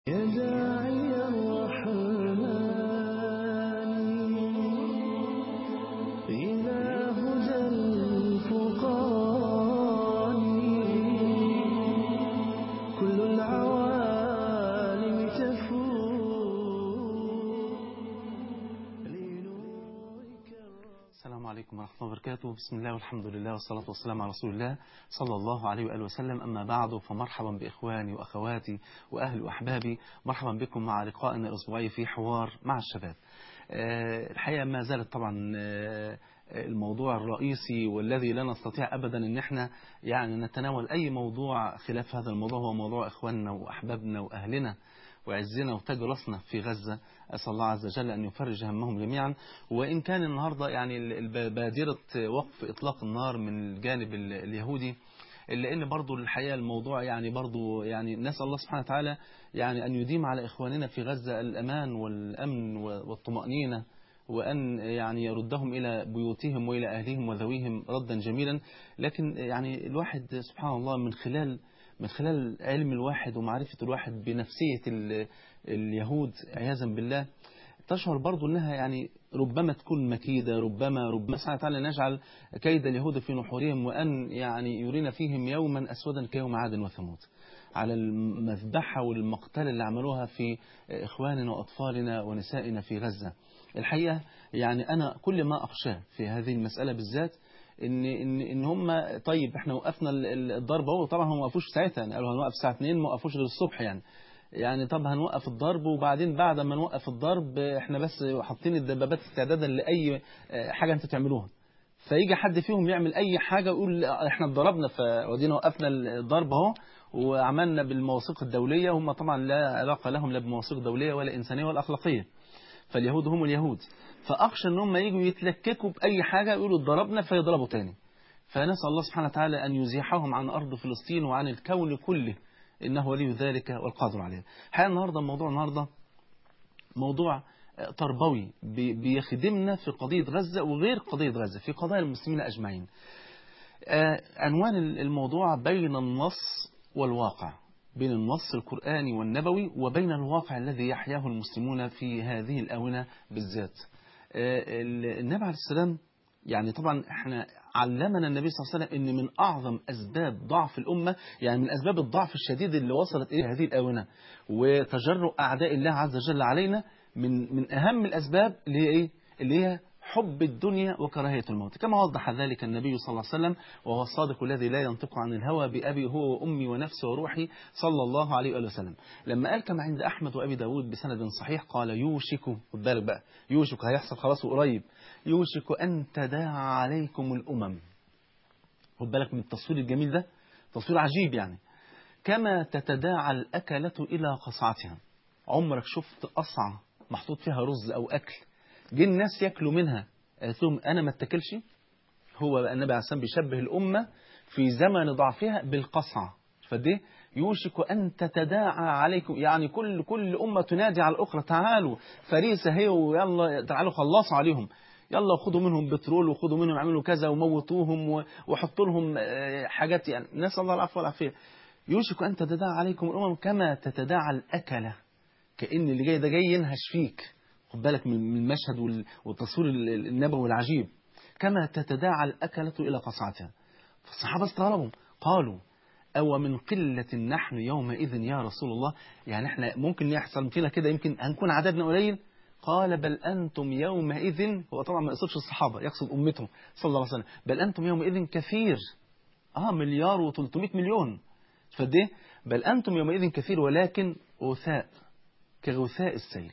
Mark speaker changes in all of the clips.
Speaker 1: يا داعي الرحمن إلى هدى الفرقان كل العوالم تفوق لنورك
Speaker 2: السلام عليكم ورحمة الله وبركاته بسم الله والحمد لله والصلاة والسلام على رسول الله صلى الله عليه وآله وسلم أما بعد فمرحبا بإخواني وأخواتي وأهلي وأحبابي مرحبا بكم مع لقائنا الأسبوعي في حوار مع الشباب آه، الحقيقة ما زالت طبعا آه، الموضوع الرئيسي والذي لا نستطيع أبدا أن احنا يعني نتناول أي موضوع خلاف هذا الموضوع هو موضوع إخواننا وأحبابنا وأهلنا وعزنا وتاج راسنا في غزة أسأل الله عز وجل أن يفرج همهم جميعا وإن كان النهاردة يعني ال- بادرة وقف إطلاق النار من الجانب ال- اليهودي إلا إن برضو الحقيقة الموضوع يعني برضو يعني نسأل الله سبحانه وتعالى يعني أن يديم على إخواننا في غزة الأمان والأمن والطمأنينة وأن يعني يردهم إلى بيوتهم وإلى أهلهم وذويهم ردا جميلا لكن يعني الواحد سبحان الله من خلال من خلال علم الواحد ومعرفة الواحد بنفسية ال- اليهود عياذا بالله تشعر برضو أنها يعني ربما تكون مكيدة ربما ربما سبحانه وتعالى نجعل كيد اليهود في نحورهم وأن يعني يرينا فيهم يوما أسودا كيوم عاد وثمود على المذبحة والمقتل اللي عملوها في إخواننا وأطفالنا ونسائنا في غزة الحقيقة يعني أنا كل ما أخشاه في هذه المسألة بالذات ان ان ان هم طيب احنا وقفنا ال- ال- الضرب اهو طبعا هم ما وقفوش ساعتها يعني قالوا هنوقف الساعه 2 ما وقفوش غير الصبح يعني يعني طب هنوقف الضرب وبعدين بعد ما نوقف الضرب احنا بس حاطين الدبابات استعدادا لاي آه، حاجه انتوا تعملوها فيجي حد فيهم يعمل اي حاجه ويقول احنا اتضربنا فودينا وقفنا الضرب اهو وعملنا بالمواثيق الدوليه هم طبعا لا علاقه لهم لا بمواثيق دوليه ولا انسانيه ولا اخلاقيه فاليهود هم اليهود فأخشى ان هم يجوا يتلككوا بأي حاجة يقولوا اتضربنا فيضربوا تاني فنسأل الله سبحانه وتعالى أن يزيحهم عن أرض فلسطين وعن الكون كله إنه ولي ذلك والقادر عليه الحقيقة النهاردة الموضوع النهاردة موضوع آه، تربوي بي- بيخدمنا في قضية غزة وغير قضية غزة في قضايا المسلمين أجمعين آه، عنوان الموضوع بين النص والواقع بين النص القرآني والنبوي وبين الواقع الذي يحياه المسلمون في هذه الآونة بالذات آه، ال- النبي عليه السلام يعني طبعا احنا علمنا النبي صلى الله عليه وسلم ان من اعظم اسباب ضعف الامه يعني من اسباب الضعف الشديد اللي وصلت الى هذه الاونه وتجرؤ اعداء الله عز وجل علينا من من اهم الاسباب اللي هي ايه؟ اللي هي حب الدنيا وكراهية الموت كما وضح ذلك النبي صلى الله عليه وسلم وهو الصادق الذي لا ينطق عن الهوى بأبي هو وأمي ونفسي وروحي صلى الله عليه وآله وسلم لما قال كما عند أحمد وأبي داود بسند صحيح قال يوشك خد بالك بقى يوشك هيحصل خلاص قريب يوشك أن تداعى عليكم الأمم خد بالك من التصوير الجميل ده تصوير عجيب يعني كما تتداعى الأكلة إلى قصعتها عمرك شفت قصعة محطوط فيها رز أو أكل جه الناس ياكلوا منها قالت لهم أنا ما اتكلش هو بقى النبي عليه الصلاة والسلام بيشبه الأمة في زمن ضعفها بالقصعة فدي يوشك أن تتداعى عليكم يعني كل كل أمة تنادي على الأخرى تعالوا فريسة هي ويلا تعالوا خلصوا عليهم يلا خدوا منهم بترول وخدوا منهم اعملوا كذا وموتوهم و- وحطوا لهم آه، حاجات يعني نسأل الله العفو والعافية يوشك أن تتداعى عليكم الأمم كما تتداعى الأكلة كأن اللي جاي ده جاي ينهش فيك خد بالك من من المشهد وال- والتصوير ال- ال- النبوي العجيب كما تتداعى الأكلة إلى قصعتها فالصحابة استغربوا قالوا أو من قلة نحن يومئذ يا رسول الله يعني احنا ممكن يحصل فينا كده يمكن هنكون عددنا قليل قال بل أنتم يومئذ هو طبعا ما يقصدش الصحابة يقصد أمته صلى الله عليه وسلم بل أنتم يومئذ كثير آه مليار و300 مليون فده بل أنتم يومئذ كثير ولكن غثاء كغثاء السيل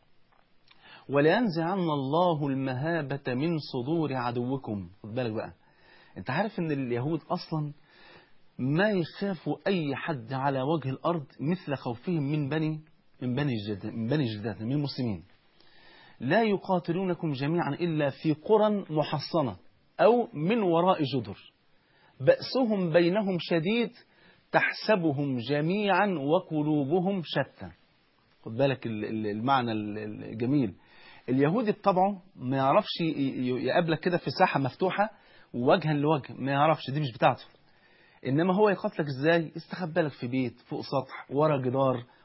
Speaker 2: ولينزعن الله المهابة من صدور عدوكم خد بالك بقى انت عارف ان اليهود اصلا ما يخافوا اي حد على وجه الارض مثل خوفهم من بني من بني جد من بني جداتنا من المسلمين لا يقاتلونكم جميعا الا في قرى محصنه او من وراء جدر بأسهم بينهم شديد تحسبهم جميعا وقلوبهم شتى خد بالك ال- ال- المعنى ال- ال- الجميل اليهودي بطبعه ما يعرفش ي- ي- يقابلك كده في ساحة مفتوحة وجها لوجه ما يعرفش دي مش بتاعته انما هو يقاتلك ازاي يستخبى لك في بيت فوق سطح ورا جدار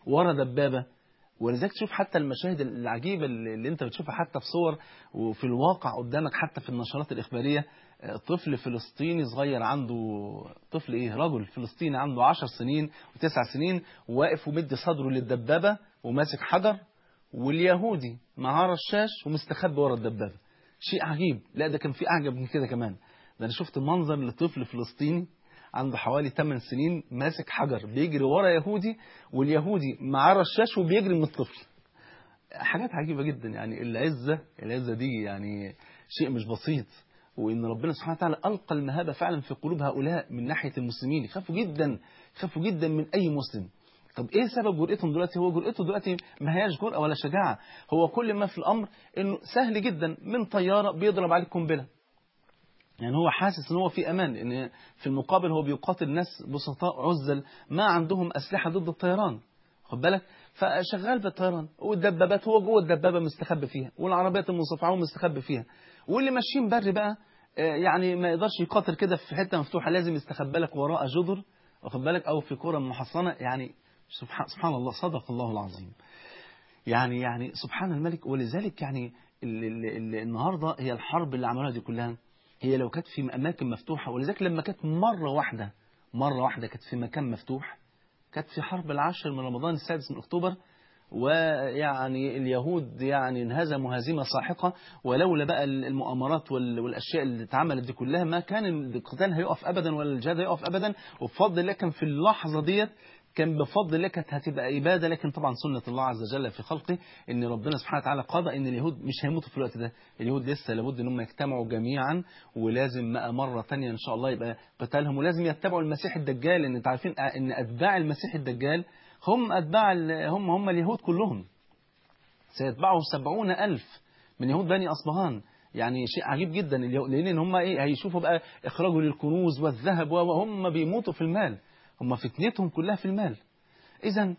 Speaker 2: ورا دبابة ولذلك تشوف حتى المشاهد العجيبة اللي اللي انت بتشوفها حتى في صور وفي الواقع قدامك حتى في النشرات الإخبارية آه، طفل فلسطيني صغير عنده طفل ايه رجل فلسطيني عنده عشر سنين وتسع سنين واقف ومدي صدره للدبابة وماسك حجر واليهودي معاه رشاش ومستخبي ورا الدبابة شيء عجيب لا ده كان في أعجب من كده كمان ده أنا شفت منظر لطفل فلسطيني عنده حوالي 8 سنين ماسك حجر بيجري ورا يهودي واليهودي معاه رشاش وبيجري من الطفل حاجات عجيبة جدا يعني العزة العزة دي يعني شيء مش بسيط وإن ربنا سبحانه وتعالى ألقى المهابة فعلا في قلوب هؤلاء من ناحية المسلمين يخافوا جدا يخافوا جدا من أي مسلم طب ايه سبب جرأتهم دلوقتي هو جرأته دلوقتي ما هياش جرأة ولا شجاعة هو كل ما في الأمر انه سهل جدا من طيارة بيضرب عليك قنبلة يعني هو حاسس ان هو في امان ان في المقابل هو بيقاتل ناس بسطاء عزل ما عندهم اسلحه ضد الطيران خد بالك فشغال بالطيران والدبابات هو جوه الدبابه مستخبي فيها والعربيات المصفعه هو مستخبي فيها واللي ماشيين بري بقى آه، يعني ما يقدرش يقاتل كده في حته مفتوحه لازم يستخبى لك وراء جدر واخد بالك او في قرى محصنه يعني سبحان, سبحان الله صدق الله العظيم يعني يعني سبحان الملك ولذلك يعني ال ال ال النهارده هي الحرب اللي عملوها دي كلها هي لو كانت في اماكن مفتوحه ولذلك لما كانت مره واحده مره واحده كانت في مكان مفتوح كانت في حرب العاشر من رمضان السادس من اكتوبر ويعني اليهود يعني انهزموا هزيمه ساحقه ولولا بقى المؤامرات وال- والاشياء اللي اتعملت دي كلها ما كان القتال هيقف ابدا ولا الجهاد هيقف ابدا وبفضل الله كان في اللحظه ديت كان بفضل الله كانت هتبقى إبادة لكن طبعا سنة الله عز وجل في خلقه إن ربنا سبحانه وتعالى قضى إن اليهود مش هيموتوا في الوقت ده اليهود لسه لابد إن هم يجتمعوا جميعا ولازم بقى مرة تانية إن شاء الله يبقى قتالهم ولازم يتبعوا المسيح الدجال لأن أنتوا عارفين إن أتباع المسيح الدجال هم أتباع ال- هم هم اليهود كلهم سيتبعه سبعون ألف من يهود بني أصبهان يعني شيء عجيب جدا اليهود لأن هم إيه هيشوفوا بقى إخراجه للكنوز والذهب وهم بيموتوا في المال هم فتنتهم كلها في المال إذا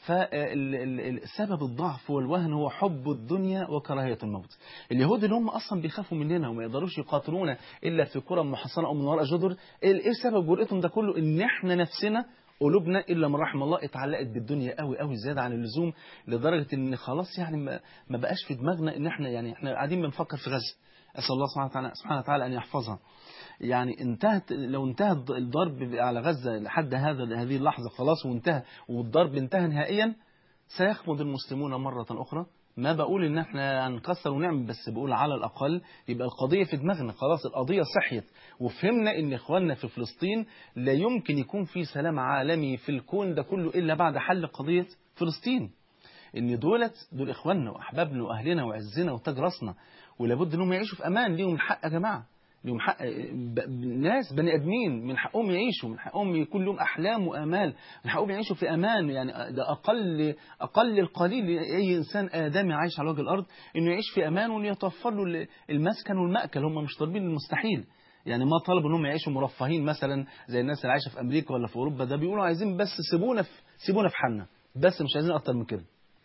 Speaker 2: فسبب الضعف والوهن هو حب الدنيا وكراهية الموت اليهود اللي هم أصلا بيخافوا مننا وما يقدروش يقاتلونا إلا في قرى محصنة أو من وراء جدر إيه سبب جرأتهم ده كله إن إحنا نفسنا قلوبنا إلا من رحم الله اتعلقت بالدنيا قوي قوي زيادة عن اللزوم لدرجة إن خلاص يعني ما, ما بقاش في دماغنا إن إحنا يعني إحنا قاعدين بنفكر في غزة أسأل الله سبحانه وتعالى, سبحانه وتعالى أن يحفظها يعني انتهت لو انتهى الضرب على غزة لحد هذا هذه اللحظة خلاص وانتهى والضرب انتهى نهائيا سيخمد المسلمون مرة أخرى ما بقول ان احنا هنكسر ونعمل بس بقول على الاقل يبقى القضيه في دماغنا خلاص القضيه صحيت وفهمنا ان اخواننا في فلسطين لا يمكن يكون في سلام عالمي في الكون ده كله الا بعد حل قضيه فلسطين ان دولت دول اخواننا واحبابنا واهلنا وعزنا وتاج راسنا ولابد انهم يعيشوا في امان ليهم الحق يا جماعه ليهم حق ب- ناس بني ادمين من حقهم يعيشوا من حقهم يكون لهم احلام وامال من حقهم يعيشوا في امان يعني ده اقل اقل القليل لاي انسان ادمي عايش على وجه الارض انه يعيش في امان وانه يتوفر له المسكن والماكل هم مش طالبين المستحيل يعني ما طلبوا انهم يعيشوا مرفهين مثلا زي الناس اللي عايشه في امريكا ولا في اوروبا ده بيقولوا عايزين بس سيبونا في سيبونا في حالنا بس مش عايزين اكتر من كده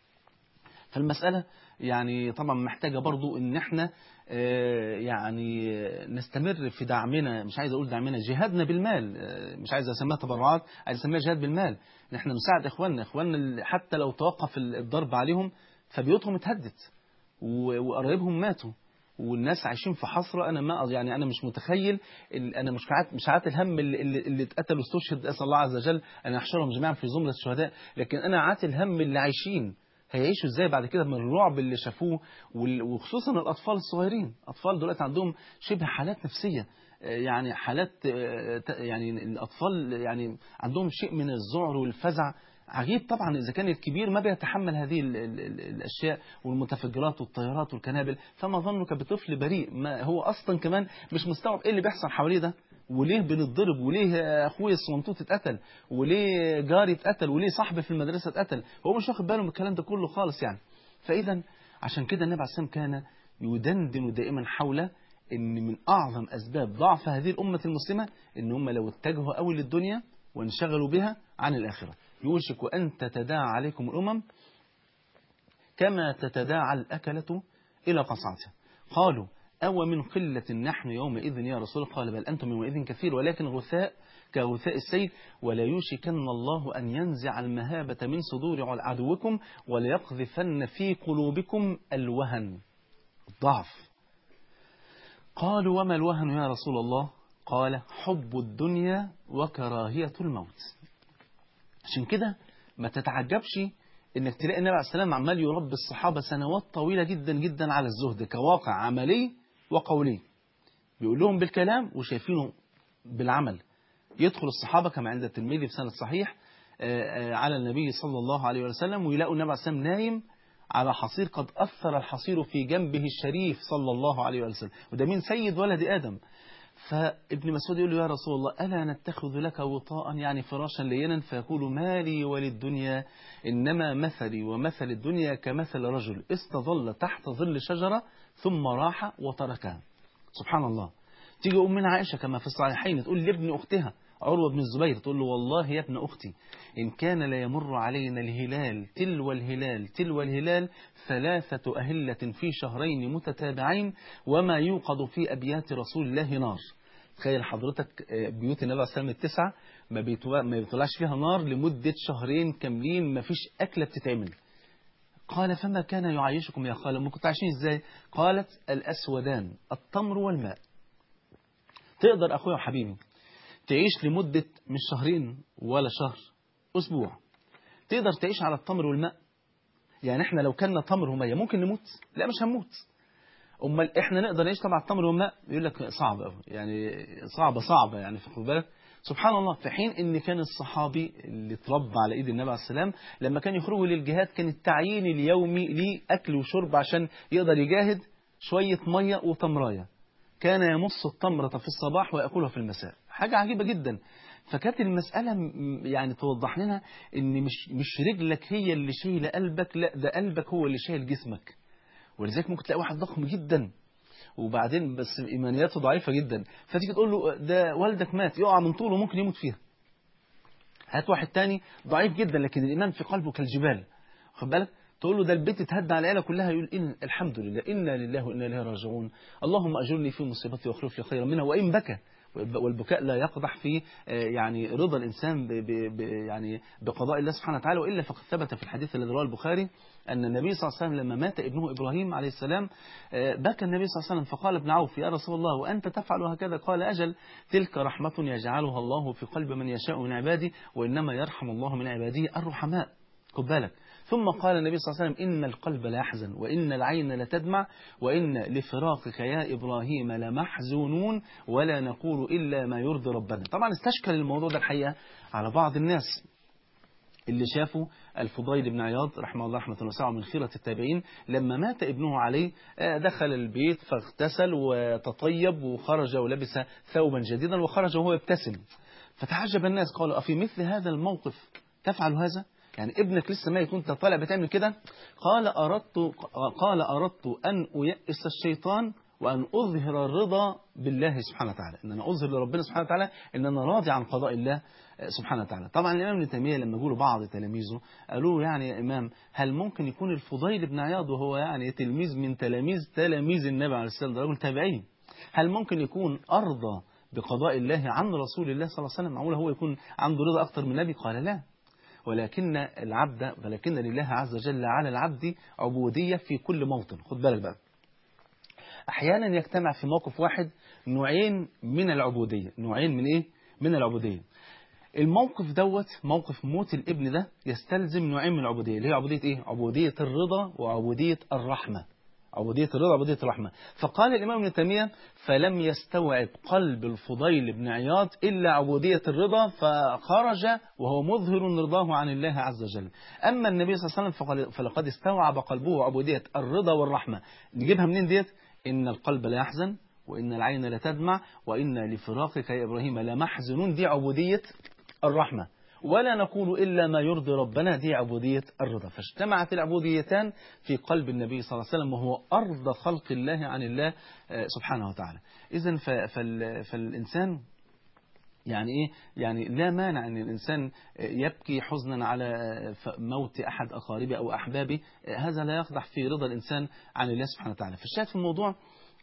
Speaker 2: فالمسألة يعني طبعا محتاجة برضو ان احنا آه، يعني نستمر في دعمنا مش عايز اقول دعمنا جهادنا بالمال آه، مش عايز اسميها تبرعات عايز اسميها جهاد بالمال ان احنا نساعد اخواننا اخواننا اللي حتى لو توقف الضرب عليهم فبيوتهم اتهدت و- وقرايبهم ماتوا والناس عايشين في حسرة أنا ما يعني أنا مش متخيل ال- أنا مش عات مش عات الهم اللي, اللي, اللي اتقتلوا استشهد أسأل الله عز وجل أن يحشرهم جميعا في زمرة الشهداء لكن أنا عات الهم اللي عايشين هيعيشوا ازاي بعد كده من الرعب اللي شافوه وال- وخصوصا الاطفال الصغيرين اطفال دلوقتي عندهم شبه حالات نفسيه آه، يعني حالات آه، ت- يعني الاطفال يعني عندهم شيء من الذعر والفزع عجيب طبعا اذا كان الكبير ما بيتحمل هذه ال ال ال الاشياء والمتفجرات والطيارات والكنابل فما ظنك بطفل بريء ما هو اصلا كمان مش مستوعب ايه اللي بيحصل حواليه ده وليه بنتضرب وليه اخويا الصنطوط اتقتل وليه جاري اتقتل وليه صاحبي في المدرسه اتقتل هو مش واخد باله من الكلام ده كله خالص يعني فاذا عشان كده النبي عليه الصلاه والسلام كان يدندن دائما حول ان من اعظم اسباب ضعف هذه الامه المسلمه ان هم لو اتجهوا قوي للدنيا وانشغلوا بها عن الاخره يوشك ان تتداعى عليكم الامم كما تتداعى الأكلة إلى قصعتها قالوا أو من قلة نحن يومئذ يا رسول الله قال بل أنتم يومئذ كثير ولكن غثاء كغثاء السيل ولا يوشكن الله أن ينزع المهابة من صدور عدوكم وليقذفن في قلوبكم الوهن الضعف قالوا وما الوهن يا رسول الله قال حب الدنيا وكراهية الموت عشان كده ما تتعجبش انك تلاقي النبي عليه السلام عمال يربي الصحابة سنوات طويلة جدا جدا على الزهد كواقع عملي وقولي بيقول لهم بالكلام وشايفينه بالعمل يدخل الصحابة كما عند الترمذي في سند صحيح على النبي صلى الله عليه وسلم ويلاقوا النبي عليه السلام نايم على حصير قد أثر الحصير في جنبه الشريف صلى الله عليه وسلم وده من سيد ولد آدم فابن مسعود يقول له يا رسول الله ألا نتخذ لك وطاء يعني فراشا لينا فيقول مالي وللدنيا إنما مثلي ومثل الدنيا كمثل رجل استظل تحت ظل شجرة ثم راح وتركها سبحان الله تيجي أمنا عائشة كما في الصحيحين تقول لابن أختها عروة بن الزبير تقول له والله يا ابن أختي إن كان لا يمر علينا الهلال تلو الهلال تلو الهلال ثلاثة أهلة في شهرين متتابعين وما يوقد في أبيات رسول الله نار تخيل حضرتك بيوت النبي عليه السلام التسعة ما, ما بيطلعش فيها نار لمدة شهرين كاملين ما فيش أكلة بتتعمل قال فما كان يعيشكم يا خالة ما كنتوا عايشين ازاي قالت الأسودان التمر والماء تقدر أخويا وحبيبي تعيش لمدة مش شهرين ولا شهر أسبوع تقدر تعيش على التمر والماء يعني احنا لو كنا تمر ومية ممكن نموت لا مش هنموت امال احنا نقدر نعيش طبعا التمر والماء يقول لك صعب قوي يعني صعبة صعبة يعني في بالك سبحان الله في حين ان كان الصحابي اللي اتربى على ايد النبي عليه السلام لما كان يخرجوا للجهاد كان التعيين اليومي ليه اكل وشرب عشان يقدر يجاهد شوية مية وتمرايه كان يمص التمرة في الصباح ويأكلها في المساء حاجة عجيبة جدا فكانت المسألة يعني توضح لنا ان مش مش رجلك هي اللي شايله قلبك لا ده قلبك هو اللي شايل جسمك ولذلك ممكن تلاقي واحد ضخم جدا وبعدين بس ايمانياته ضعيفة جدا فتيجي تقول له ده والدك مات يقع من طوله ممكن يموت فيها هات واحد تاني ضعيف جدا لكن الايمان في قلبه كالجبال خد بالك تقول له ده البيت اتهدى على العيله كلها يقول إن الحمد لله إنا لله وإنا إليه راجعون اللهم أجرني في مصيبتي واخلف لي خيرا منها وإن بكى والبكاء لا يقضح في يعني رضا الإنسان ب ب يعني بقضاء الله سبحانه وتعالى وإلا فقد ثبت في الحديث الذي رواه البخاري أن النبي صلى الله عليه وسلم لما مات ابنه إبراهيم عليه السلام بكى النبي صلى الله عليه وسلم فقال ابن عوف يا رسول الله وأنت تفعل هكذا قال أجل تلك رحمة يجعلها الله في قلب من يشاء من عباده وإنما يرحم الله من عباده الرحماء خد بالك ثم قال النبي صلى الله عليه وسلم إن القلب لا يحزن وإن العين لتدمع وإن لفراقك يا إبراهيم لمحزونون ولا نقول إلا ما يرضي ربنا طبعا استشكل الموضوع ده الحقيقة على بعض الناس اللي شافوا الفضيل بن عياض رحمه الله رحمة واسعة من خيرة التابعين لما مات ابنه عليه دخل البيت فاغتسل وتطيب وخرج ولبس ثوبا جديدا وخرج وهو يبتسم فتعجب الناس قالوا أفي مثل هذا الموقف تفعل هذا يعني ابنك لسه ميت وانت طالع بتعمل كده قال أردت قال أردت أن أيأس الشيطان وأن أظهر الرضا بالله سبحانه وتعالى إن أنا أظهر لربنا سبحانه وتعالى إن أنا راضي عن قضاء الله سبحانه وتعالى طبعا الإمام ابن تيمية لما جوله بعض تلاميذه قالوا له يعني يا إمام هل ممكن يكون الفضيل بن عياض وهو يعني تلميذ من تلاميذ تلاميذ النبي عليه الصلاة والسلام ده رجل تابعين هل ممكن يكون أرضى بقضاء الله عن رسول الله صلى الله عليه وسلم معقول هو يكون عنده رضا أكتر من النبي قال لا ولكن العبد ولكن لله عز وجل على العبد عبودية في كل موطن خد بالك بقى أحيانا يجتمع في موقف واحد نوعين من العبودية نوعين من إيه؟ من العبودية الموقف دوت موقف موت الابن ده يستلزم نوعين من العبودية اللي هي عبودية إيه؟ عبودية الرضا وعبودية الرحمة عبودية الرضا وعبودية الرحمة فقال الإمام ابن تيمية فلم يستوعب قلب الفضيل بن عياض إلا عبودية الرضا فخرج وهو مظهر رضاه عن الله عز وجل أما النبي صلى الله عليه وسلم فلقد استوعب قلبه عبودية الرضا والرحمة نجيبها منين ديت إن القلب لا يحزن وإن العين لا تدمع وإن لفراقك يا إبراهيم لمحزنون دي عبودية الرحمة ولا نقول إلا ما يرضي ربنا دي عبودية الرضا فاجتمعت العبوديتان في قلب النبي صلى الله عليه وسلم وهو أرض خلق الله عن الله سبحانه وتعالى إذا فالإنسان يعني إيه يعني لا مانع أن الإنسان يبكي حزنا على موت أحد أقاربه أو أحبابه هذا لا يقدح في رضا الإنسان عن الله سبحانه وتعالى فالشاهد في الموضوع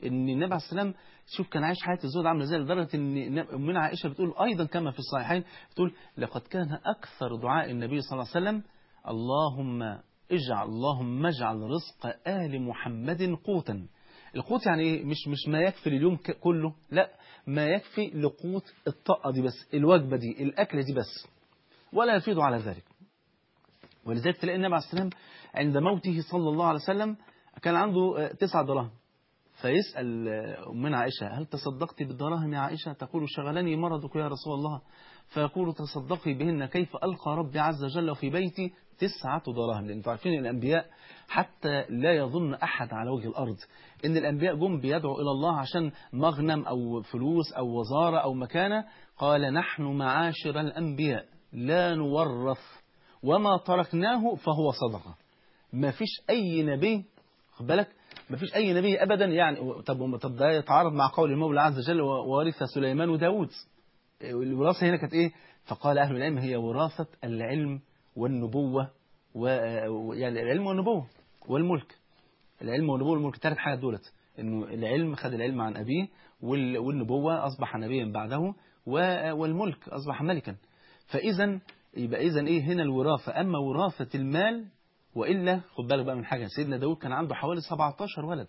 Speaker 2: ان النبي عليه السلام شوف كان عايش حياه الزهد عامله ازاي لدرجه ان امنا عائشه بتقول ايضا كما في الصحيحين بتقول لقد كان اكثر دعاء النبي صلى الله عليه وسلم اللهم اجعل اللهم اجعل رزق ال محمد قوتا القوت يعني ايه مش مش ما يكفي لليوم ك- كله لا ما يكفي لقوت الطاقه دي بس الوجبه دي الاكله دي بس ولا يفيض على ذلك ولذلك تلاقي النبي عليه السلام عند موته صلى الله عليه وسلم كان عنده آه، تسع دراهم فيسأل آه، أمنا عائشة هل تصدقت بالدراهم يا عائشة تقول شغلني مرضك يا رسول الله فيقول تصدقي بهن كيف ألقى ربي عز وجل في بيتي تسعة دراهم لأن انتوا عارفين الأنبياء حتى لا يظن أحد على وجه الأرض إن الأنبياء جم بيدعوا إلى الله عشان مغنم أو فلوس أو وزارة أو مكانة قال نحن معاشر الأنبياء لا نورث وما تركناه فهو صدقة ما فيش أي نبي خد بالك ما فيش أي نبي أبدا يعني طب طب ده يتعارض مع قول المولى عز وجل وورث سليمان وداود الوراثة هنا كانت إيه فقال أهل العلم هي وراثة العلم والنبوة و يعني العلم والنبوة والملك العلم والنبوة والملك ثلاث حاجات دولت انه العلم خد العلم عن ابيه وال- والنبوة اصبح نبيا بعده و- والملك اصبح ملكا فاذا يبقى اذا ايه هنا الوراثة اما وراثة المال والا خد بالك بقى من حاجة سيدنا داود كان عنده حوالي 17 ولد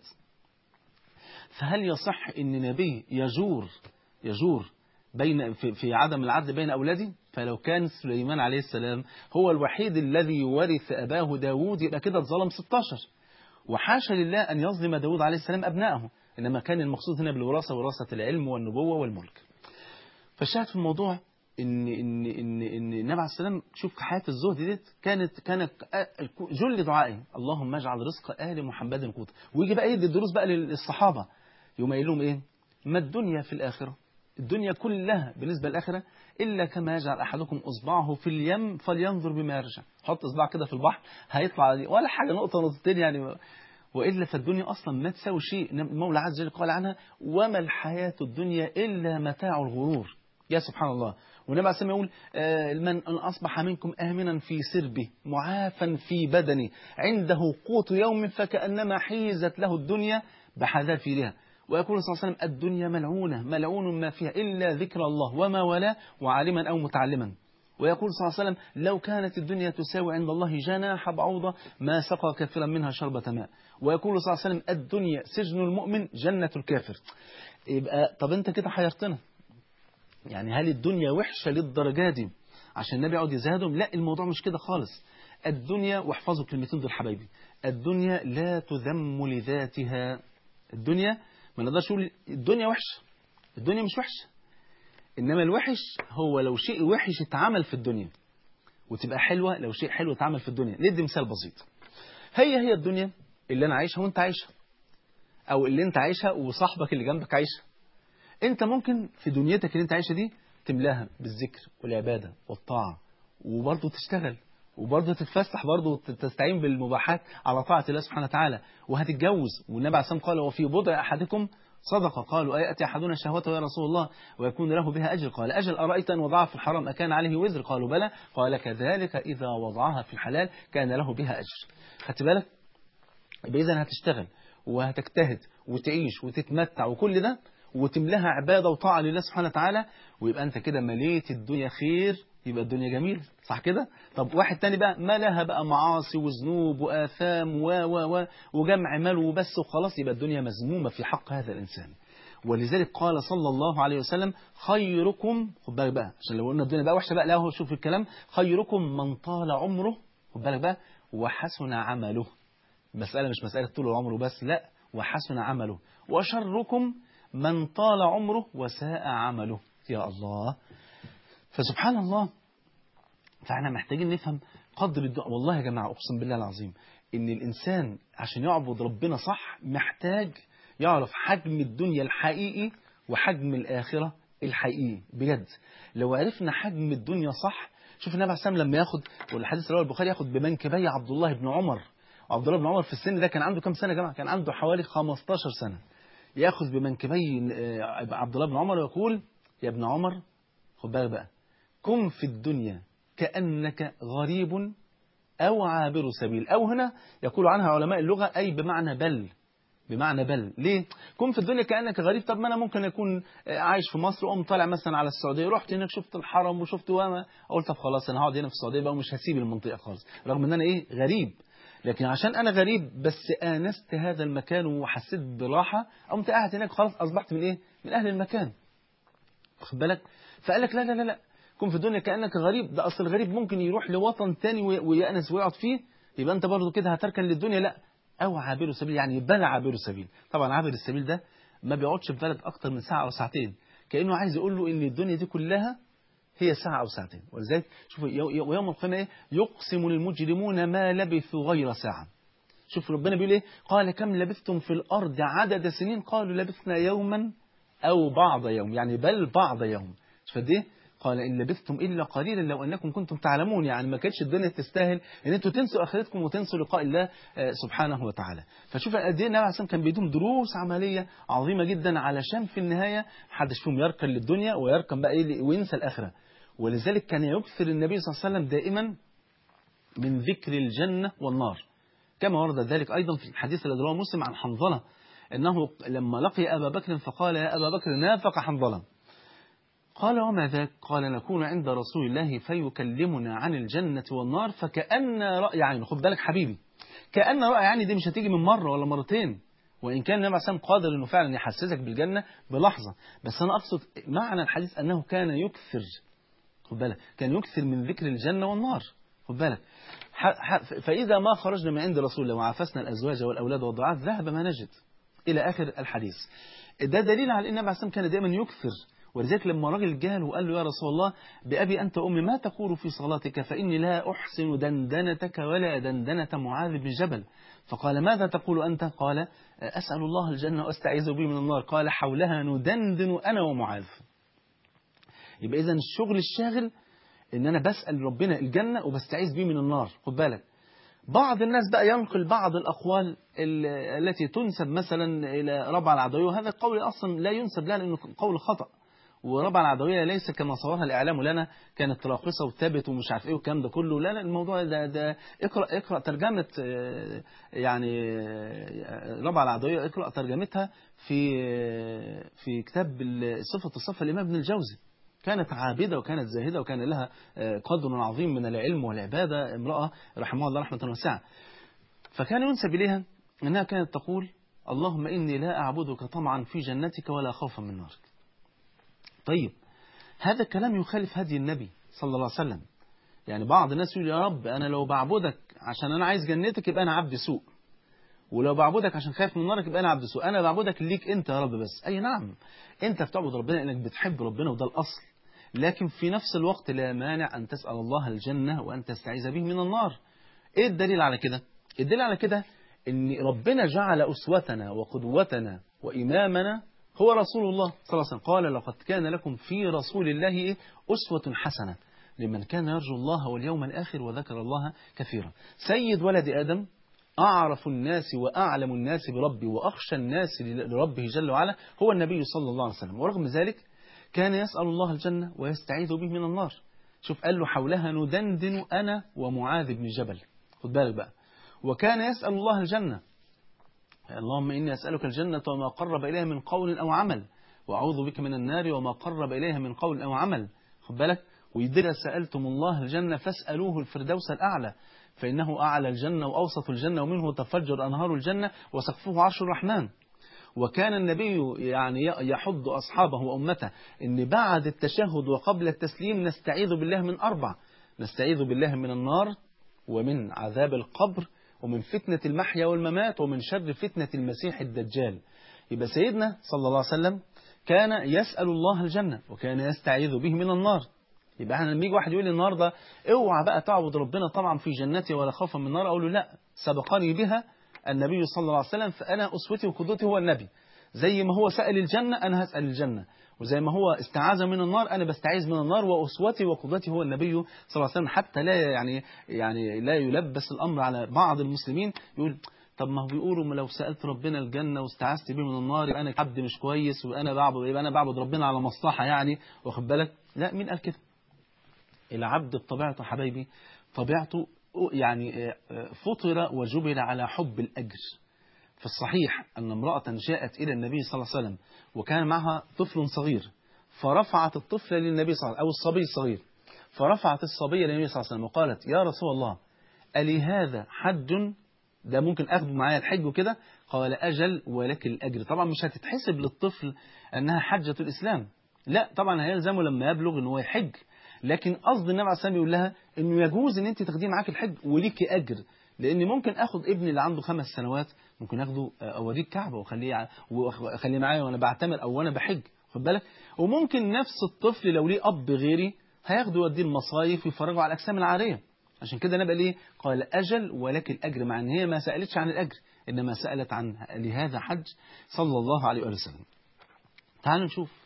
Speaker 2: فهل يصح ان نبي يجور يجور بين في, في عدم العدل بين اولاده فلو كان سليمان عليه السلام هو الوحيد الذي يورث اباه داود يبقى كده اتظلم 16 وحاشا لله أن يظلم داود عليه السلام أبنائه إنما كان المقصود هنا بالوراثة وراثة العلم والنبوة والملك فالشاهد في الموضوع إن إن إن إن النبي عليه السلام شوف حياة الزهد ديت كانت كانت جل دعائه اللهم اجعل رزق آل محمد قوتا ويجي بقى يدي الدروس بقى للصحابة يوم قايل لهم إيه ما الدنيا في الآخرة الدنيا كلها بالنسبة للآخرة إلا كما يجعل أحدكم إصبعه في اليم فلينظر بما يرجع حط إصبع كده في البحر هيطلع عليه ولا حاجة نقطة نقطتين يعني وإلا فالدنيا أصلا ما تساوي شيء المولى عز وجل قال عنها وما الحياة الدنيا إلا متاع الغرور يا سبحان الله والنبي عليه الصلاة والسلام يقول آه، من أن أصبح منكم آمنا في سربه معافا في بدنه عنده قوت يوم فكأنما حيزت له الدنيا بحذافيرها ويقول صلى الله عليه وسلم الدنيا ملعونة ملعون ما فيها إلا ذكر الله وما ولا وعالما أو متعلما ويقول صلى الله عليه وسلم لو كانت الدنيا تساوي عند الله جناح بعوضة ما سقى كثيرا منها شربة ماء ويقول صلى الله عليه وسلم الدنيا سجن المؤمن جنة الكافر يبقى طب انت كده حيرتنا يعني هل الدنيا وحشة للدرجة دي عشان النبي يقعد يزهدهم لا الموضوع مش كده خالص الدنيا واحفظوا الكلمتين دول حبايبي الدنيا لا تذم لذاتها الدنيا ما نقدرش نقول الدنيا وحشة الدنيا مش وحشة إنما الوحش هو لو شيء وحش اتعمل في الدنيا وتبقى حلوة لو شيء حلو اتعمل في الدنيا ندي مثال بسيط هي هي الدنيا اللي أنا عايشها وأنت عايشها أو اللي أنت عايشها وصاحبك اللي جنبك عايشها أنت ممكن في دنيتك اللي أنت عايشها دي تملاها بالذكر والعبادة والطاعة وبرضه تشتغل وبرضه تتفسح برضه تستعين بالمباحات على طاعة الله سبحانه وتعالى وهتتجوز والنبي عليه الصلاة والسلام قال وفي بضع أحدكم صدقة قالوا أيأتي أحدنا شهوته يا رسول الله ويكون له بها أجر قال أجل أرأيت أن وضعها في الحرام أكان عليه وزر قالوا بلى قال كذلك إذا وضعها في الحلال كان له بها أجر خدت بالك يبقى إذا هتشتغل وهتجتهد وتعيش وتتمتع وكل ده وتملاها عبادة وطاعة لله سبحانه وتعالى ويبقى أنت كده مليت الدنيا خير يبقى الدنيا جميلة صح كده طب واحد تاني بقى ملاها بقى معاصي وذنوب وآثام و و و وجمع مال وبس وخلاص يبقى الدنيا مذمومة في حق هذا الإنسان ولذلك قال صلى الله عليه وسلم خيركم خد بالك بقى عشان لو قلنا الدنيا بقى وحشة بقى لا هو شوف الكلام خيركم من طال عمره خد بالك بقى وحسن عمله مسألة مش مسألة طول العمر بس لا وحسن عمله وشركم من طال عمره وساء عمله يا الله فسبحان الله فاحنا محتاجين نفهم قدر الدعاء والله يا جماعة أقسم بالله العظيم إن الإنسان عشان يعبد ربنا صح محتاج يعرف حجم الدنيا الحقيقي وحجم الآخرة الحقيقي بجد لو عرفنا حجم الدنيا صح شوف النبي عليه الصلاة والسلام لما ياخد والحديث رواه البخاري ياخد بمنكبي عبد الله بن عمر عبد الله بن عمر في السن ده كان عنده كام سنة يا جماعة كان عنده حوالي 15 سنة ياخذ بمنكبي عبد الله بن عمر ويقول يا ابن عمر خد بالك بقى كن في الدنيا كأنك غريب أو عابر سبيل أو هنا يقول عنها علماء اللغة أي بمعنى بل بمعنى بل ليه كن في الدنيا كأنك غريب طب ما أنا ممكن أكون عايش في مصر وأقوم طالع مثلا على السعودية رحت هناك شفت الحرم وشفت وما قلت طب خلاص أنا هقعد هنا في السعودية بقى ومش هسيب المنطقة خالص رغم إن أنا إيه غريب لكن عشان أنا غريب بس آنست هذا المكان وحسيت براحة قمت قاعد هناك خلاص أصبحت من إيه من أهل المكان واخد بالك فقال لك لا لا لا لا كن في الدنيا كأنك غريب ده أصل الغريب ممكن يروح لوطن تاني ويأنس ويقعد فيه يبقى أنت برضه كده هتركن للدنيا لا أو عابر السبيل يعني بل عابر السبيل طبعا عابر السبيل ده ما بيقعدش في بلد أكتر من ساعة أو ساعتين كأنه عايز يقول له إن الدنيا دي كلها هي ساعة أو ساعتين ولذلك شوفوا ويوم القيامة إيه يقسم المجرمون ما لبثوا غير ساعة شوف ربنا بيقول إيه قال كم لبثتم في الأرض عدد سنين قالوا لبثنا يوما أو بعض يوم يعني بل بعض يوم شوف دي قال إن لبثتم إلا قليلا لو أنكم كنتم تعلمون يعني ما كانتش الدنيا تستاهل أن أنتم تنسوا آخرتكم وتنسوا لقاء الله سبحانه وتعالى فشوف قد إيه النبي عليه كان بيدوم دروس عملية عظيمة جدا علشان في النهاية محدش فيهم يركن للدنيا ويركن بقى إيه وينسى الآخرة ولذلك كان يكثر النبي صلى الله عليه وسلم دائما من ذكر الجنة والنار كما ورد ذلك أيضا في الحديث الذي رواه مسلم عن حنظلة أنه لما لقي أبا بكر فقال يا أبا بكر نافق حنظلة قال وما ذاك قال نكون عند رسول الله فيكلمنا عن الجنة والنار فكأن رأي عين خد بالك حبيبي كأن رأي عين دي مش هتيجي من مرة ولا مرتين وإن كان النبي عليه قادر أنه فعلا يحسسك بالجنة بلحظة بس أنا أقصد معنى الحديث أنه كان يكثر خد بالك كان يكثر من ذكر الجنة والنار خد بالك فإذا ما خرجنا من عند رسول الله وعافسنا الأزواج والأولاد والضعاف ذهب ما نجد إلى آخر الحديث ده دليل على أن النبي عليه كان دائما يكثر ولذلك لما راجل جاله وقال له يا رسول الله بأبي أنت أمي ما تقول في صلاتك فإني لا أحسن دندنتك ولا دندنة معاذ بن جبل فقال ماذا تقول أنت قال أسأل الله الجنة وأستعيذ به من النار قال حولها ندندن أنا ومعاذ يبقى إذا الشغل الشاغل إن أنا بسأل ربنا الجنة وبستعيذ به من النار خد بالك بعض الناس بقى ينقل بعض الأقوال التي تنسب مثلا إلى ربع العدوية وهذا القول أصلا لا ينسب لها لأنه قول خطأ وربع العدوية ليس كما صورها الإعلام لنا كانت راقصة وثابت ومش عارف إيه والكلام ده كله لا لا الموضوع ده, ده اقرأ اقرأ ترجمة يعني ربع العدوية اقرأ ترجمتها في في كتاب صفة الصفة الإمام ابن الجوزي كانت عابدة وكانت زاهدة وكان لها قدر عظيم من العلم والعبادة امرأة رحمها الله رحمة واسعة فكان ينسب إليها أنها كانت تقول اللهم إني لا أعبدك طمعا في جنتك ولا خوفا من نارك طيب هذا الكلام يخالف هدي النبي صلى الله عليه وسلم يعني بعض الناس يقول يا رب أنا لو بعبدك عشان أنا عايز جنتك يبقى أنا عبد سوء ولو بعبدك عشان خايف من نارك يبقى أنا عبد سوء أنا بعبدك ليك أنت يا رب بس أي نعم أنت بتعبد ربنا إنك بتحب ربنا وده الأصل لكن في نفس الوقت لا مانع أن تسأل الله الجنة وأن تستعيذ به من النار إيه الدليل على كده الدليل على كده أن ربنا جعل أسوتنا وقدوتنا وإمامنا هو رسول الله صلى الله عليه وسلم قال لقد كان لكم في رسول الله أسوة حسنة لمن كان يرجو الله واليوم الآخر وذكر الله كثيرا سيد ولد آدم أعرف الناس وأعلم الناس بربي وأخشى الناس لربه جل وعلا هو النبي صلى الله عليه وسلم ورغم ذلك كان يسأل الله الجنة ويستعيذ به من النار شوف قال له حولها ندندن أنا ومعاذ بن جبل خد بالك بقى وكان يسأل الله الجنة اللهم إني أسألك الجنة وما قرب إليها من قول أو عمل وأعوذ بك من النار وما قرب إليها من قول أو عمل خد بالك وإذا سألتم الله الجنة فاسألوه الفردوس الأعلى فإنه أعلى الجنة وأوسط الجنة ومنه تفجر أنهار الجنة وسقفه عرش الرحمن وكان النبي يعني يحض أصحابه وأمته أن بعد التشهد وقبل التسليم نستعيذ بالله من أربع نستعيذ بالله من النار ومن عذاب القبر ومن فتنة المحيا والممات ومن شر فتنة المسيح الدجال يبقى سيدنا صلى الله عليه وسلم كان يسأل الله الجنة وكان يستعيذ به من النار يبقى احنا لما يجي واحد يقول لي النهارده اوعى بقى تعبد ربنا طبعا في جنتي ولا خوفا من النار اقول له لا سبقني بها النبي صلى الله عليه وسلم فانا اسوتي وقدوتي هو النبي زي ما هو سأل الجنة انا هسأل الجنة وزي ما هو استعاذ من النار انا بستعيذ من النار واسوتي وقدوتي هو النبي صلى الله عليه وسلم حتى لا يعني يعني لا يلبس الامر على بعض المسلمين يقول طب ما هو بيقولوا لو سألت ربنا الجنة واستعذت به من النار يبقى انا عبد مش كويس وانا بعبد يبقى انا بعبد ربنا على مصلحة يعني واخد بالك لا مين قال كده العبد بطبيعته حبايبي طبيعته يعني فطر وجبل على حب الأجر في الصحيح أن امرأة جاءت إلى النبي صلى الله عليه وسلم وكان معها طفل صغير فرفعت الطفل للنبي صلى الله عليه وسلم أو الصبي الصغير فرفعت الصبي للنبي صلى الله عليه وسلم وقالت يا رسول الله ألي هذا حج ده ممكن أخذه معايا الحج وكده قال أجل ولك الأجر طبعا مش هتتحسب للطفل أنها حجة الإسلام لا طبعا هيلزمه لما يبلغ ان هو يحج لكن قصد النبي عليه الصلاه يقول لها انه يجوز ان انت تاخديه معاك الحج وليكي اجر لان ممكن اخد ابني اللي عنده خمس سنوات ممكن اخده اوديه الكعبه واخليه واخليه معايا وانا بعتمر او وانا بحج خد بالك وممكن نفس الطفل لو ليه اب غيري هياخده يوديه المصايف ويفرجوا على الاجسام العاريه عشان كده النبي ليه قال اجل ولك الاجر مع ان هي ما سالتش عن الاجر انما سالت عن لهذا حج صلى الله عليه واله وسلم تعالوا نشوف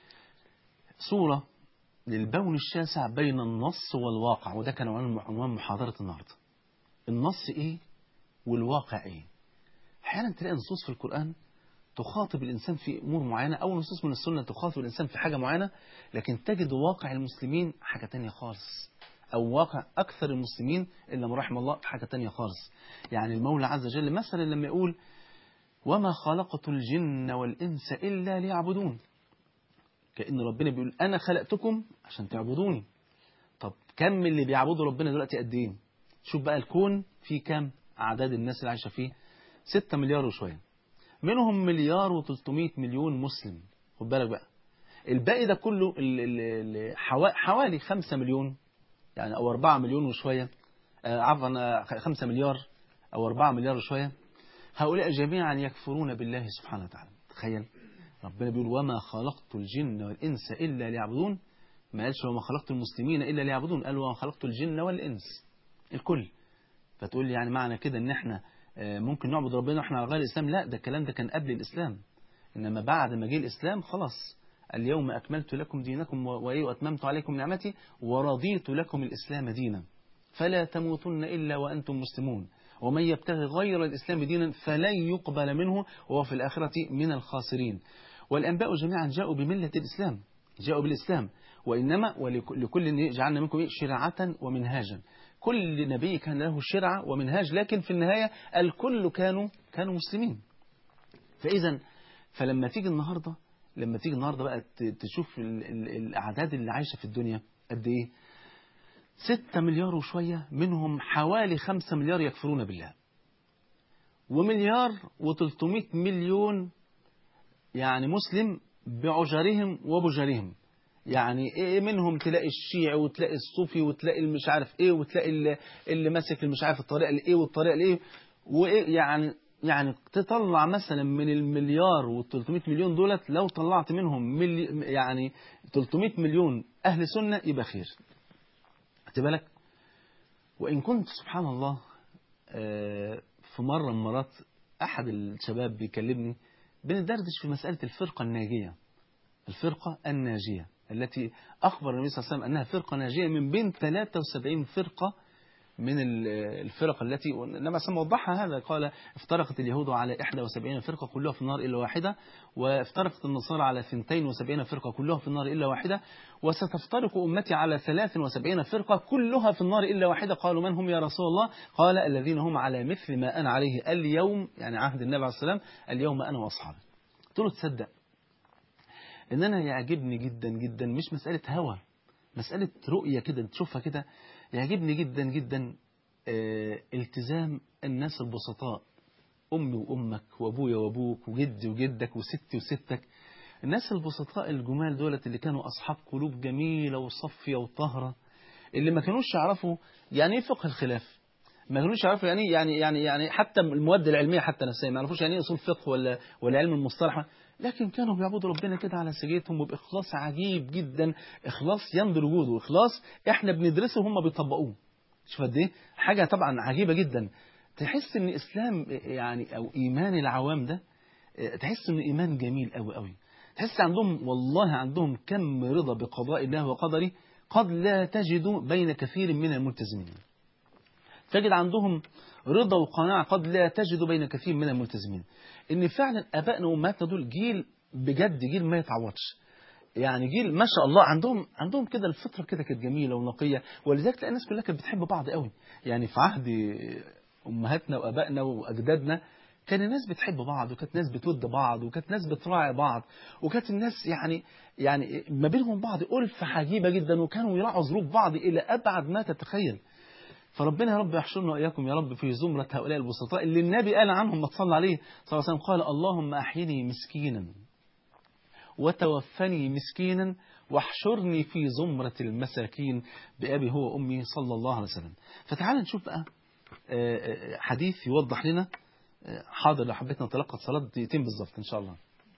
Speaker 2: صورة للبون الشاسع بين النص والواقع وده كان عنوان محاضرة النهاردة النص ايه والواقع ايه احيانا تلاقي نصوص في القرآن تخاطب الإنسان في أمور معينة أو نصوص من السنة تخاطب الإنسان في حاجة معينة لكن تجد واقع المسلمين حاجة تانية خالص أو واقع أكثر المسلمين إلا من رحم الله حاجة تانية خالص يعني المولى عز وجل مثلا لما يقول وما خلقت الجن والإنس إلا ليعبدون كأن ربنا بيقول أنا خلقتكم عشان تعبدوني طب كم من اللي بيعبدوا ربنا دلوقتي قد إيه شوف بقى الكون فيه كم أعداد الناس اللي عايشة فيه 6 مليار وشوية منهم مليار و300 مليون مسلم خد بالك بقى الباقي ده كله ال ال حوالي 5 مليون يعني أو 4 مليون وشوية آه عفوا 5 مليار أو 4 مليار وشوية هؤلاء جميعا يكفرون بالله سبحانه وتعالى تخيل ربنا بيقول وما خلقت الجن والإنس إلا ليعبدون ما قالش وما خلقت المسلمين إلا ليعبدون قال وما خلقت الجن والإنس الكل فتقول لي يعني معنى كده ان احنا ممكن نعبد ربنا واحنا على غير الإسلام لا ده الكلام ده كان قبل الإسلام إنما بعد ما جه الإسلام خلاص اليوم أكملت لكم دينكم وأتممت عليكم نعمتي ورضيت لكم الإسلام دينا فلا تموتن إلا وأنتم مسلمون ومن يبتغي غير الإسلام دينا فلن يقبل منه وهو في الآخرة من الخاسرين والأنباء جميعا جاءوا بملة الإسلام جاءوا بالإسلام وإنما ولكل جعلنا منكم شرعة ومنهاجا كل نبي كان له شرعة ومنهاج لكن في النهاية الكل كانوا كانوا مسلمين فإذا فلما تيجي النهاردة لما تيجي النهاردة بقى تشوف الأعداد اللي عايشة في الدنيا قد إيه ستة مليار وشوية منهم حوالي خمسة مليار يكفرون بالله ومليار وتلتمائة مليون يعني مسلم بعجرهم وبجرهم يعني ايه منهم تلاقي الشيعي وتلاقي الصوفي وتلاقي المش عارف ايه وتلاقي اللي, اللي ماسك المش عارف الطريقه الايه والطريقه الايه وايه يعني يعني تطلع مثلا من المليار وال300 مليون دولت لو طلعت منهم ملي يعني 300 مليون اهل سنه يبقى خير خدت بالك وان كنت سبحان الله في مره من المرات احد الشباب بيكلمني بندردش في مساله الفرقه الناجيه الفرقه الناجيه التي أخبر النبي صلى الله عليه وسلم أنها فرقة ناجية من بين 73 فرقة من الفرق التي النبي صلى وضحها هذا قال افترقت اليهود على 71 فرقة كلها في النار إلا واحدة وافترقت النصارى على 72 فرقة كلها في النار إلا واحدة وستفترق أمتي على 73 فرقة كلها في النار إلا واحدة قالوا من هم يا رسول الله قال الذين هم على مثل ما أنا عليه اليوم يعني عهد النبي عليه السلام اليوم أنا وأصحابي قلت له تصدق ان انا يعجبني جدا جدا مش مسألة هوى مسألة رؤية كده تشوفها كده يعجبني جدا جدا اه التزام الناس البسطاء أمي وأمك وأبويا وأبوك وجدي وجدك وستي وستك الناس البسطاء الجمال دولت اللي كانوا أصحاب قلوب جميلة وصفية وطهرة اللي ما كانوش يعرفوا يعني ايه فقه الخلاف ما كانوش يعرفوا يعني يعني يعني يعني حتى المواد العلميه حتى نفسها ما يعرفوش يعني ايه اصول فقه ولا ولا علم المصطلح لكن كانوا بيعبدوا ربنا كده على سجيتهم وبإخلاص عجيب جدا إخلاص ينظر وجوده إخلاص إحنا بندرسه وهم بيطبقوه شوف قد إيه حاجة طبعا عجيبة جدا تحس إن إسلام يعني أو إيمان العوام ده تحس إنه إيمان جميل قوي قوي تحس عندهم والله عندهم كم رضا بقضاء الله وقدره قد لا تجد بين كثير من الملتزمين تجد عندهم رضا وقناعة قد لا تجد بين كثير من الملتزمين ان فعلا ابائنا وامهاتنا دول جيل بجد جيل ما يتعوضش يعني جيل ما شاء الله عندهم عندهم كده الفطره كده كانت جميله ونقيه ولذلك تلاقي الناس كلها كانت بتحب بعض قوي يعني في عهد امهاتنا وابائنا واجدادنا كان الناس بتحب بعض وكانت ناس بتود بعض وكانت ناس بتراعي بعض وكانت الناس يعني يعني ما بينهم بعض ألفة عجيبة جدا وكانوا يراعوا ظروف بعض إلى أبعد ما تتخيل فربنا يا رب يحشرنا وإياكم يا رب في زمرة هؤلاء البسطاء اللي النبي قال عنهم ما تصلى عليه صلى الله عليه وسلم قال اللهم أحيني مسكينا وتوفني مسكينا واحشرني في زمرة المساكين بأبي هو وأمي صلى الله عليه وسلم فتعال نشوف بقى آه، آه، حديث يوضح لنا آه، حاضر لو حبيت نتلقى صلاة دقيقتين بالظبط إن شاء الله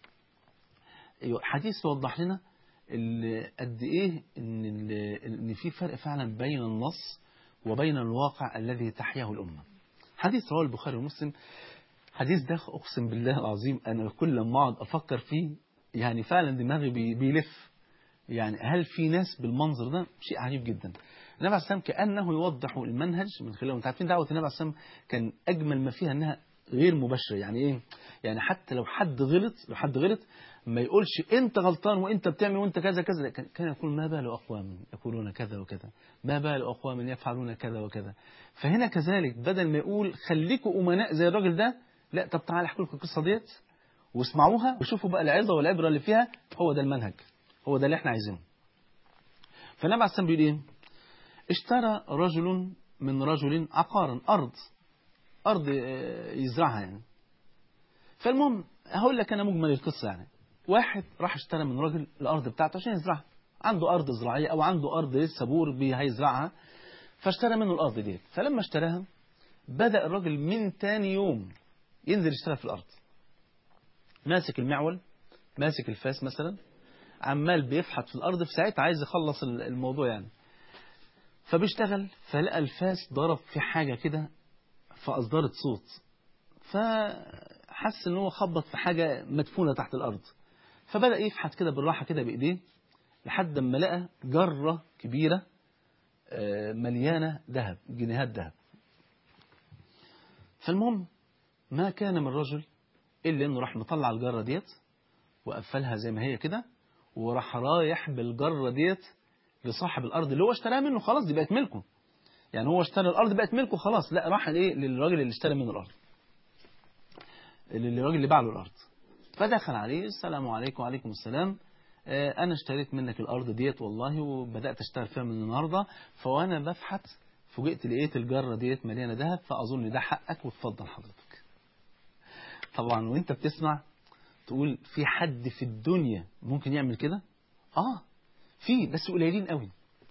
Speaker 2: أيوة، حديث يوضح لنا ال- قد إيه إن ال- إن في فرق فعلا بين النص وبين الواقع الذي تحياه الأمة حديث رواه البخاري ومسلم حديث ده أقسم بالله العظيم أنا كل ما أقعد أفكر فيه يعني فعلا دماغي بي- بيلف يعني هل في ناس بالمنظر ده شيء عجيب جدا النبي عليه السلام كأنه يوضح المنهج من خلال انتوا عارفين دعوة النبي عليه السلام كان أجمل ما فيها أنها غير مباشرة يعني إيه يعني حتى لو حد غلط لو حد غلط ما يقولش أنت غلطان وأنت بتعمل وأنت كذا كذا لا، كان كان يقول ما بال أقوام يقولون كذا وكذا ما بال أقوام يفعلون كذا وكذا فهنا كذلك بدل ما يقول خليكوا أمناء زي الراجل ده لا طب تعالى احكي لكم القصة ديت واسمعوها وشوفوا بقى العظة والعبرة اللي فيها هو ده المنهج هو ده اللي احنا عايزينه فالنبي عليه السلام بيقول ايه اشترى رجل من رجل عقارا أرض أرض آه، يزرعها يعني فالمهم هقول لك أنا مجمل القصة يعني واحد راح اشترى من راجل الأرض بتاعته عشان يزرعها عنده أرض زراعية أو عنده أرض لسه بور بي- هيزرعها فاشترى منه الأرض ديت فلما اشتراها بدأ الراجل من تاني يوم ينزل يشتغل في الأرض ماسك المعول ماسك الفاس مثلا عمال بيفحط في الأرض في ساعتها عايز يخلص ال- الموضوع يعني فبيشتغل فلقى الفاس ضرب في حاجة كده فأصدرت صوت فحس ان هو خبط في حاجة مدفونة تحت الأرض فبدأ يفحت كده بالراحة كده بإيديه لحد ما لقى جرة كبيرة آه، مليانة ذهب جنيهات ذهب فالمهم ما كان من رجل إلا إنه راح مطلع الجرة ديت وقفلها زي ما هي كده وراح رايح بالجرة ديت لصاحب الأرض اللي هو اشتراها منه خلاص دي بقت ملكه يعني هو اشترى الأرض بقت ملكه خلاص لا راح لإيه للراجل اللي اشترى منه الأرض للراجل اللي باع له الأرض فدخل عليه السلام عليكم وعليكم السلام آه، أنا اشتريت منك الأرض ديت والله وبدأت أشتغل فيها من النهاردة فوأنا بفحت فوجئت لقيت الجرة ديت مليانة ذهب فأظن ده حقك وتفضل حضرتك طبعا وانت بتسمع تقول في حد في الدنيا ممكن يعمل كده اه في بس قليلين قوي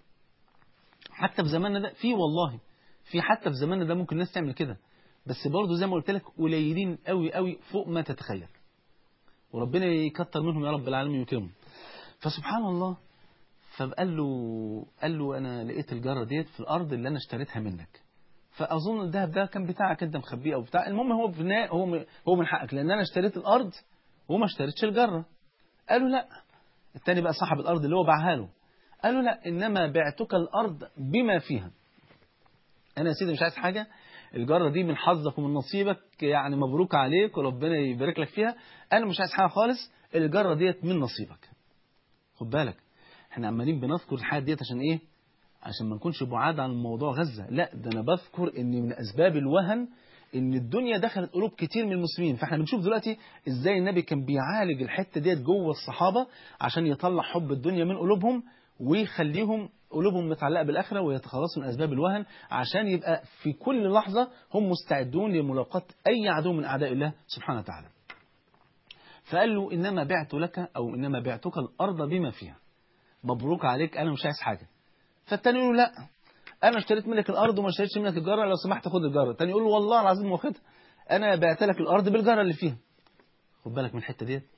Speaker 2: حتى في زماننا ده في والله في حتى في زماننا ده ممكن الناس تعمل كده بس برضه زي ما قلت لك قليلين قوي قوي فوق ما تتخيل وربنا يكتر منهم يا رب العالمين ويكرمهم فسبحان الله فقال له قال له انا لقيت الجره ديت في الارض اللي انا اشتريتها منك فاظن الذهب ده كان بتاعك انت مخبيه او بتاع المهم هو في النهايه هو م- هو من حقك لان انا اشتريت الارض وما اشتريتش الجره قالوا لا التاني بقى صاحب الارض اللي هو باعها له قالوا لا انما بعتك الارض بما فيها انا يا سيدي مش عايز حاجه الجره دي من حظك ومن نصيبك يعني مبروك عليك وربنا يبارك لك فيها انا مش عايز حاجه خالص الجره ديت من نصيبك خد بالك احنا عمالين بنذكر الحاجات ديت عشان ايه عشان ما نكونش بعاد عن موضوع غزة لا ده انا بذكر ان من اسباب الوهن ان الدنيا دخلت قلوب كتير من المسلمين فاحنا بنشوف دلوقتي ازاي النبي كان بيعالج الحتة ديت جوه الصحابة عشان يطلع حب الدنيا من قلوبهم ويخليهم قلوبهم متعلقة بالآخرة ويتخلصوا من أسباب الوهن عشان يبقى في كل لحظة هم مستعدون لملاقاة أي عدو من أعداء الله سبحانه وتعالى فقال له إنما بعت لك أو إنما بعتك الأرض بما فيها مبروك عليك أنا مش عايز حاجة فالتاني يقول له لا انا اشتريت منك الارض وما اشتريتش منك الجاره لو سمحت خد الجاره التاني يقول له والله العظيم واخدها انا بعت لك الارض بالجاره اللي فيها خد بالك من الحته ديت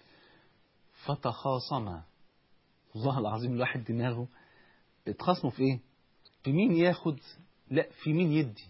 Speaker 2: فتخاصما والله العظيم الواحد دماغه اتخاصموا في ايه في مين ياخد لا في مين يدي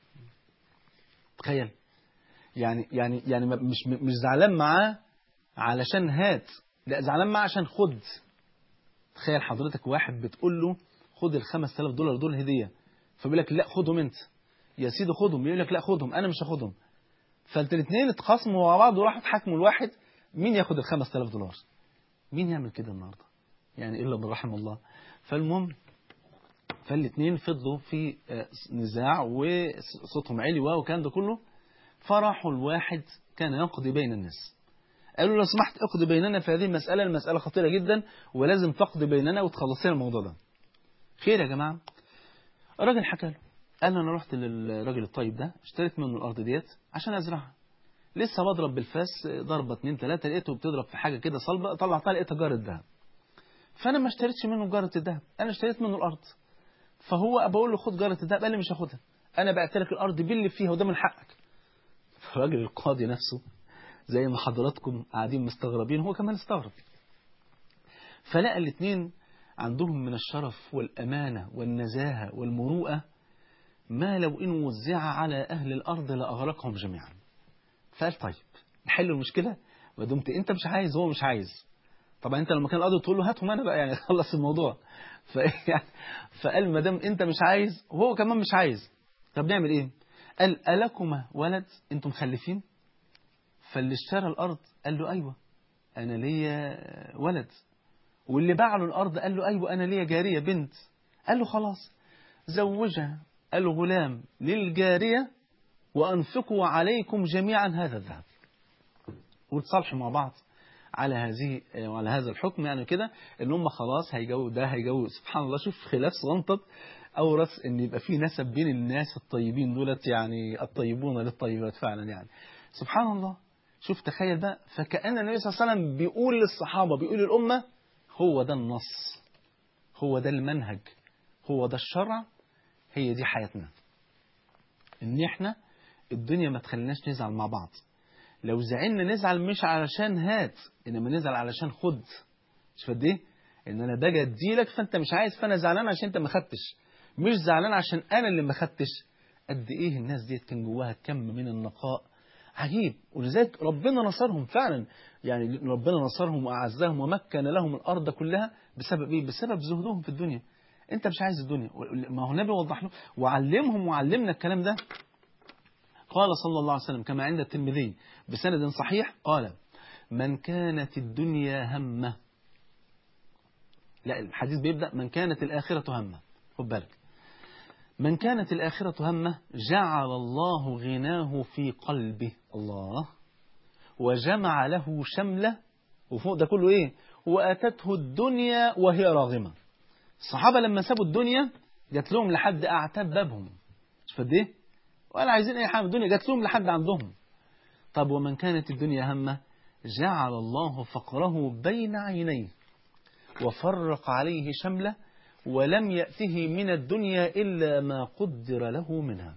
Speaker 2: تخيل يعني يعني يعني ما- مش مش زعلان معاه علشان هات لا زعلان معاه عشان خد تخيل حضرتك واحد بتقول له خد ال 5000 دولار دول هديه فبيقول لك لا خدهم انت يا سيدي خدهم يقول لك لا خدهم انا مش هاخدهم فالاثنين اتخاصموا مع بعض وراحوا اتحاكموا لواحد مين ياخد ال 5000 دولار مين يعمل كده النهارده يعني الا من رحم الله فالمهم فالاثنين فضلوا في آه، نزاع وصوتهم عالي والكلام ده كله فراحوا الواحد كان يقضي بين الناس قالوا لو سمحت اقضي بيننا في هذه المسألة المسألة خطيرة جدا ولازم تقضي بيننا وتخلص لنا الموضوع ده خير يا جماعة الراجل حكى له قال له انا رحت للراجل الطيب ده اشتريت منه الارض ديت عشان ازرعها لسه بضرب بالفاس ضربة اتنين تلاتة لقيته بتضرب في حاجة كده صلبة طلعتها لقيتها جارة ذهب فانا ما اشتريتش منه جارة الذهب انا اشتريت منه الارض فهو بقول له خد جارة الذهب قال لي مش هاخدها انا بعت لك الارض باللي فيها وده من حقك فالراجل القاضي نفسه زي ما حضراتكم قاعدين مستغربين هو كمان استغرب فلقى الاثنين عندهم من الشرف والأمانة والنزاهة والمروءة ما لو إن وزع على أهل الأرض لأغرقهم جميعا فقال طيب نحل المشكلة ودمت أنت مش عايز هو مش عايز طبعا أنت لما كان القاضي تقول له هاتهم أنا بقى يعني خلص الموضوع فقال ما دام أنت مش عايز وهو كمان مش عايز طب نعمل إيه؟ قال ألكما ولد أنتم مخلفين؟ فاللي اشترى الأرض قال له أيوة أنا ليا ولد واللي باع له الأرض قال له أيوة أنا ليا جارية بنت قال له خلاص زوجها الغلام للجارية وأنفقوا عليكم جميعا هذا الذهب وتصالحوا مع بعض على هذه وعلى هذا الحكم يعني كده ان هم خلاص هيجوز ده هيجوز سبحان الله شوف خلاف صغنطط اورث ان يبقى في نسب بين الناس الطيبين دولت يعني الطيبون للطيبات فعلا يعني سبحان الله شوف تخيل بقى فكأن النبي صلى الله عليه وسلم بيقول للصحابة بيقول للأمة هو ده النص هو ده المنهج هو ده الشرع هي دي حياتنا ان احنا الدنيا ما تخليناش نزعل مع بعض لو زعلنا نزعل مش علشان هات انما نزعل علشان خد شوف قد ايه ان انا باجي اديلك فانت مش عايز فانا زعلان عشان انت ما خدتش مش زعلان عشان انا اللي ما خدتش قد ايه الناس ديت كان جواها كم من النقاء عجيب ولذلك ربنا نصرهم فعلا يعني ربنا نصرهم وأعزهم ومكن لهم الأرض كلها بسبب إيه؟ بسبب زهدهم في الدنيا أنت مش عايز الدنيا ما هو النبي وضح له وعلمهم وعلمنا الكلام ده قال صلى الله عليه وسلم كما عند الترمذي بسند صحيح قال من كانت الدنيا همه لا الحديث بيبدأ من كانت الآخرة همه خد بالك من كانت الآخرة همه جعل الله غناه في قلبه الله وجمع له شمله وفوق ده كله ايه واتته الدنيا وهي راغمة الصحابة لما سابوا الدنيا جات لهم لحد اعتاب بابهم شوف قد ايه ولا عايزين اي حاجه من الدنيا جات لهم لحد عندهم طب ومن كانت الدنيا همه جعل الله فقره بين عينيه وفرق عليه شمله ولم يأته من الدنيا إلا ما قدر له منها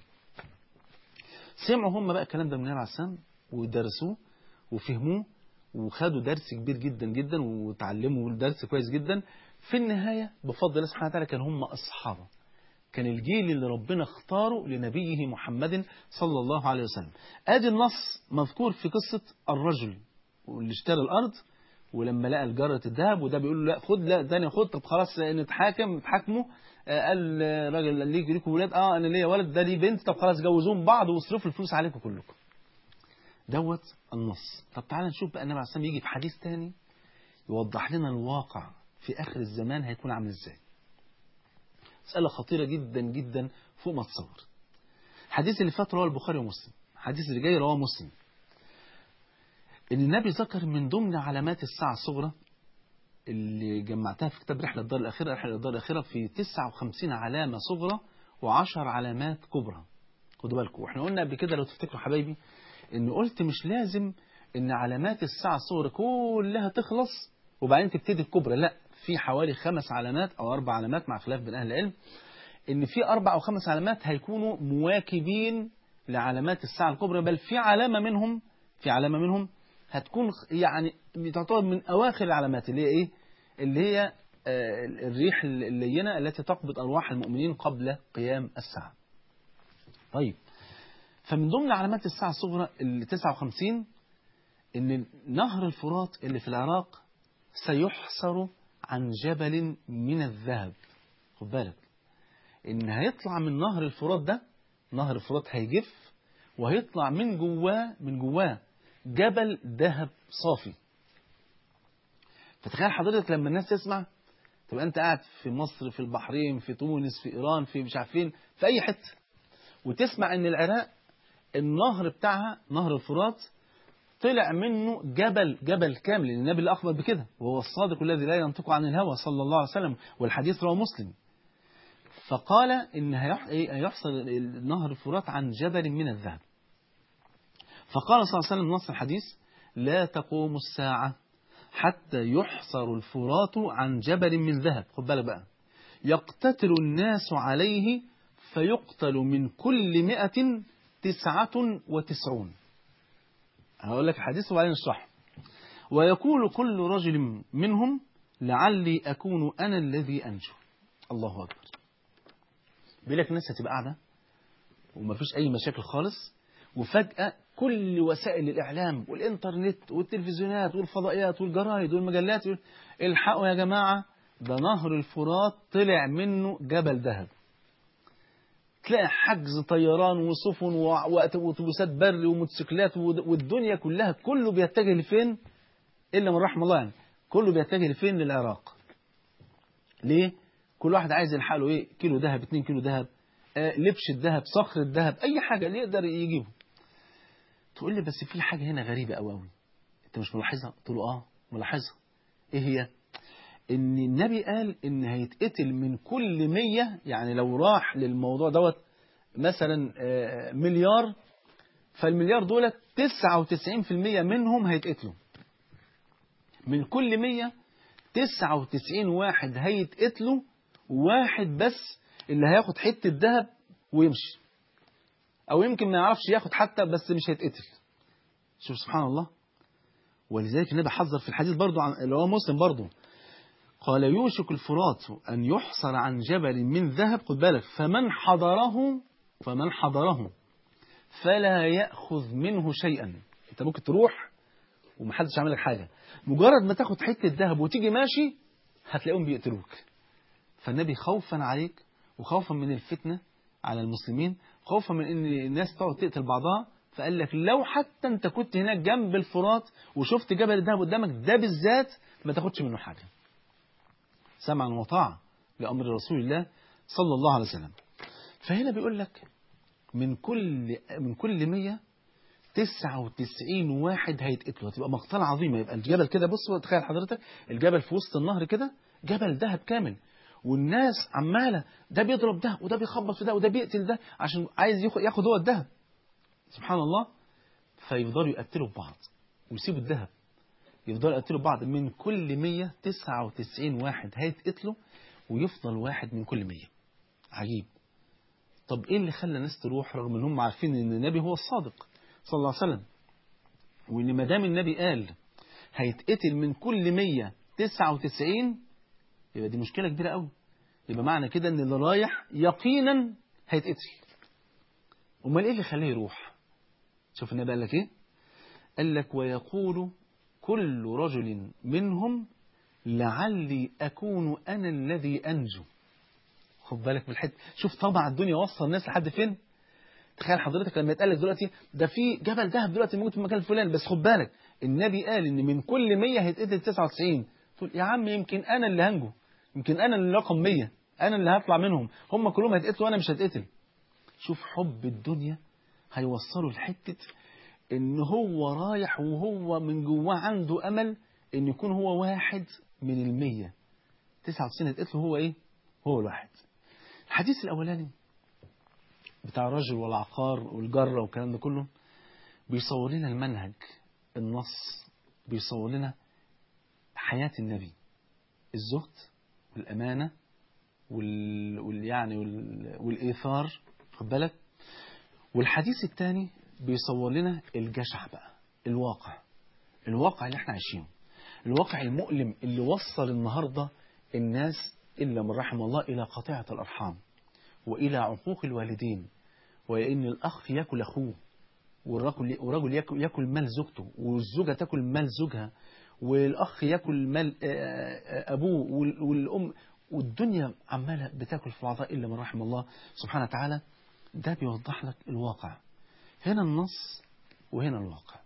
Speaker 2: سمعوا هم بقى الكلام ده من النبي عليه السلام ودرسوه وفهموه وخدوا درس كبير جدا جدا وتعلموا درس كويس جدا في النهاية بفضل الله سبحانه وتعالى كان هم أصحابه كان الجيل اللي ربنا اختاره لنبيه محمد صلى الله عليه وسلم ادي النص مذكور في قصة الرجل واللي اشترى الأرض ولما لقى الجارة الذهب وده بيقول له لا خد لا تاني خد طب خلاص نتحاكم نتحاكموا آه قال راجل ليك ليكم ولاد اه انا ليا ولد ده ليه بنت طب خلاص جوزوهم بعض واصرفوا الفلوس عليكم كلكم دوت النص طب تعالى نشوف بقى النبي عليه الصلاه يجي في حديث تاني يوضح لنا الواقع في اخر الزمان هيكون عامل ازاي مسألة خطيرة جدا جدا فوق ما تصور الحديث اللي فات رواه البخاري ومسلم الحديث اللي جاي رواه مسلم ان النبي ذكر من ضمن علامات الساعة الصغرى اللي جمعتها في كتاب رحلة الدار الأخيرة رحلة الدار الأخيرة في 59 علامة صغرى و10 علامات كبرى خدوا بالكم واحنا قلنا قبل كده لو تفتكروا حبايبي ان قلت مش لازم ان علامات الساعة الصغرى كلها تخلص وبعدين تبتدي الكبرى لا في حوالي خمس علامات او اربع علامات مع خلاف بين اهل العلم ان في اربع او خمس علامات هيكونوا مواكبين لعلامات الساعة الكبرى بل في علامة منهم في علامة منهم هتكون يعني تعتبر من أواخر العلامات اللي هي إيه؟ اللي هي آه الريح اللينة التي تقبض أرواح المؤمنين قبل قيام الساعة. طيب فمن ضمن علامات الساعة الصغرى ال 59 إن نهر الفرات اللي في العراق سيحصر عن جبل من الذهب. خد بالك إن هيطلع من نهر الفرات ده نهر الفرات هيجف وهيطلع من جواه من جواه جبل ذهب صافي فتخيل حضرتك لما الناس تسمع تبقى انت قاعد في مصر في البحرين في تونس في ايران في مش عارف فين في اي حته وتسمع ان العراق النهر بتاعها نهر الفرات طلع منه جبل جبل كامل لأن النبي اللي أخبر بكده وهو الصادق الذي لا ينطق عن الهوى صلى الله عليه وسلم والحديث رواه مسلم فقال إن هيح- إيه، هيحصل نهر الفرات عن جبل من الذهب فقال صلى الله عليه وسلم نص الحديث لا تقوم الساعة حتى يحصر الفرات عن جبل من ذهب خد بالك بقى يقتتل الناس عليه فيقتل من كل مئة تسعة وتسعون هقول لك الحديث وبعدين نشرحه ويقول كل رجل منهم لعلي أكون أنا الذي أنجو الله أكبر بيقول لك الناس هتبقى قاعدة ومفيش أي مشاكل خالص وفجأة كل وسائل الإعلام والإنترنت والتلفزيونات والفضائيات والجرايد والمجلات يقول الحقوا يا جماعة ده نهر الفرات طلع منه جبل ذهب تلاقي حجز طيران وسفن وع- وأت- واتوبيسات بري وموتوسيكلات ود- والدنيا كلها كله بيتجه لفين إلا من رحم الله يعني كله بيتجه لفين للعراق ليه كل واحد عايز يلحق له ايه كيلو ذهب 2 كيلو ذهب آه لبش الذهب صخر الذهب اي حاجه اللي يقدر يجيبه تقول لي بس في حاجه هنا غريبه قوي قوي انت مش ملاحظها قلت له اه ملاحظها ايه هي ان النبي قال ان هيتقتل من كل مية يعني لو راح للموضوع دوت مثلا آه، مليار فالمليار دولت 99% منهم هيتقتلوا من كل مية 99 واحد هيتقتلوا واحد بس اللي هياخد حتة ذهب ويمشي او يمكن ما يعرفش ياخد حتى بس مش هيتقتل شوف سبحان الله ولذلك النبي حذر في الحديث برضو عن اللي هو مسلم برضو قال يوشك الفرات أن يحصر عن جبل من ذهب خد بالك فمن حضره فمن حضره فلا يأخذ منه شيئا انت ممكن تروح ومحدش عامل لك حاجة مجرد ما تاخد حتة ذهب وتيجي ماشي هتلاقيهم بيقتلوك فالنبي خوفا عليك وخوفا من الفتنة على المسلمين خوفا من ان الناس تقعد تقتل بعضها فقال لك لو حتى انت كنت هناك جنب الفرات وشفت جبل الذهب قدامك ده بالذات ما تاخدش منه حاجة سمعا وطاعة لأمر رسول الله صلى الله عليه وسلم فهنا بيقول لك من كل من كل 100 99 واحد هيتقتلوا هتبقى مقتلة عظيمة يبقى الجبل كده بص تخيل حضرتك الجبل في وسط النهر كده جبل ذهب كامل والناس عمالة ده بيضرب ده وده بيخبط في ده وده بيقتل ده عشان عايز ياخد ياخد هو الذهب سبحان الله فيفضلوا يقتلوا في بعض ويسيبوا الذهب يفضلوا يقتلوا بعض من كل 199 واحد هيتقتلوا ويفضل واحد من كل 100 عجيب طب ايه اللي خلى الناس تروح رغم ان هم عارفين ان النبي هو الصادق صلى الله عليه وسلم وان ما دام النبي قال هيتقتل من كل 199 يبقى دي مشكله كبيره قوي يبقى معنى كده ان اللي رايح يقينا هيتقتل امال ايه اللي خلاه يروح شوف النبي قال لك ايه قال لك ويقول كل رجل منهم لعلي أكون أنا الذي أنجو خد بالك من الحته شوف طبعا الدنيا وصل الناس لحد فين تخيل حضرتك لما يتقال لك دلوقتي ده في جبل ذهب دلوقتي موجود في المكان الفلاني بس خد بالك النبي قال ان من كل 100 هيتقتل 99 تقول يا عم يمكن انا اللي هنجو يمكن انا اللي رقم 100 انا اللي هطلع منهم هم كلهم هيتقتلوا وانا مش هتقتل شوف حب الدنيا هيوصله لحته ان هو رايح وهو من جواه عنده امل ان يكون هو واحد من المية 99 هتقتله هو ايه هو الواحد الحديث الاولاني بتاع الرجل والعقار والجرة والكلام ده كله بيصور لنا المنهج النص بيصور لنا حياة النبي الزهد والأمانة وال... وال... يعني وال... والإيثار خد بالك والحديث الثاني بيصور لنا الجشع بقى الواقع الواقع اللي احنا عايشينه الواقع المؤلم اللي وصل النهاردة الناس إلا من رحم الله إلى قطيعة الأرحام وإلى عقوق الوالدين وإن الأخ يأكل أخوه والرجل والرجل يأكل, يأكل مال زوجته والزوجة تأكل مال زوجها والأخ يأكل مال أبوه والأم والدنيا عمالة بتاكل في بعضها إلا من رحم الله سبحانه وتعالى ده بيوضح لك الواقع هنا النص وهنا الواقع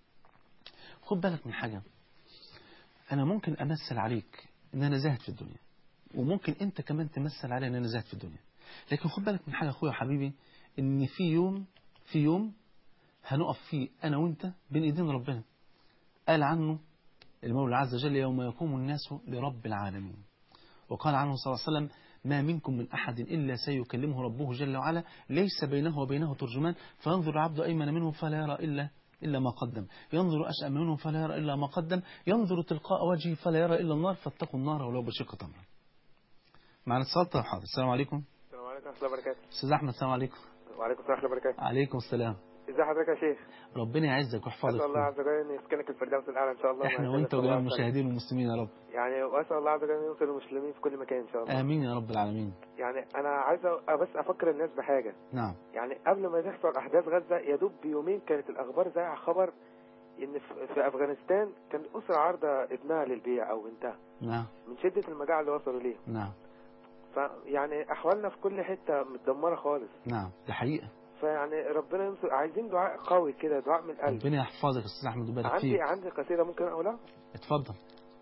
Speaker 2: خد بالك من حاجة أنا ممكن أمثل عليك إن أنا زاهد في الدنيا وممكن أنت كمان تمثل علي إن أنا زاهد في الدنيا لكن خد بالك من حاجة أخويا وحبيبي إن في يوم في يوم هنقف فيه أنا وأنت بين إيدين ربنا قال عنه المولى عز وجل يوم يقوم الناس لرب العالمين وقال عنه صلى الله عليه وسلم ما منكم من أحد إلا سيكلمه ربه جل وعلا ليس بينه وبينه ترجمان فينظر العبد أيمن منه فلا يرى إلا إلا ما قدم ينظر أشأم منه فلا يرى إلا ما قدم ينظر تلقاء وجهه فلا يرى إلا النار فاتقوا النار ولو بشق تمرة معنا اتصال طيب حاضر السلام عليكم
Speaker 3: السلام عليكم ورحمة الله وبركاته
Speaker 2: أستاذ أحمد السلام عليكم
Speaker 3: وعليكم السلام ورحمة الله وبركاته
Speaker 2: عليكم السلام
Speaker 3: ازي حضرتك يا شيخ
Speaker 2: ربنا يعزك ويحفظك
Speaker 3: اسال الله عز وجل ان يسكنك الفردوس الاعلى ان شاء الله
Speaker 2: احنا
Speaker 3: مع
Speaker 2: وانت
Speaker 3: سيدنا
Speaker 2: وجميع
Speaker 3: صلى الله عليه
Speaker 2: المشاهدين والمسلمين يا رب
Speaker 3: وسلم. يعني واسال الله عز وجل ان ينصر المسلمين في كل مكان ان شاء الله
Speaker 2: آمين يا رب العالمين
Speaker 3: يعني انا عايز أ- بس افكر الناس بحاجه
Speaker 2: نعم
Speaker 3: يعني قبل ما تحصل احداث غزه يا دوب بيومين كانت الاخبار زي خبر ان في- في افغانستان كان اسره عارضه ابنها للبيع او بنتها
Speaker 2: نعم
Speaker 3: من شده المجاعه اللي وصلوا ليها
Speaker 2: نعم
Speaker 3: فيعني احوالنا في كل حته متدمره خالص
Speaker 2: نعم دي حقيقة
Speaker 3: فيعني ربنا ينصر عايزين دعاء قوي كده دعاء من القلب
Speaker 2: ربنا يحفظك يا أستاذ أحمد ويبارك
Speaker 3: عندي
Speaker 2: فيك
Speaker 3: عندي قصيده ممكن اقولها
Speaker 2: اتفضل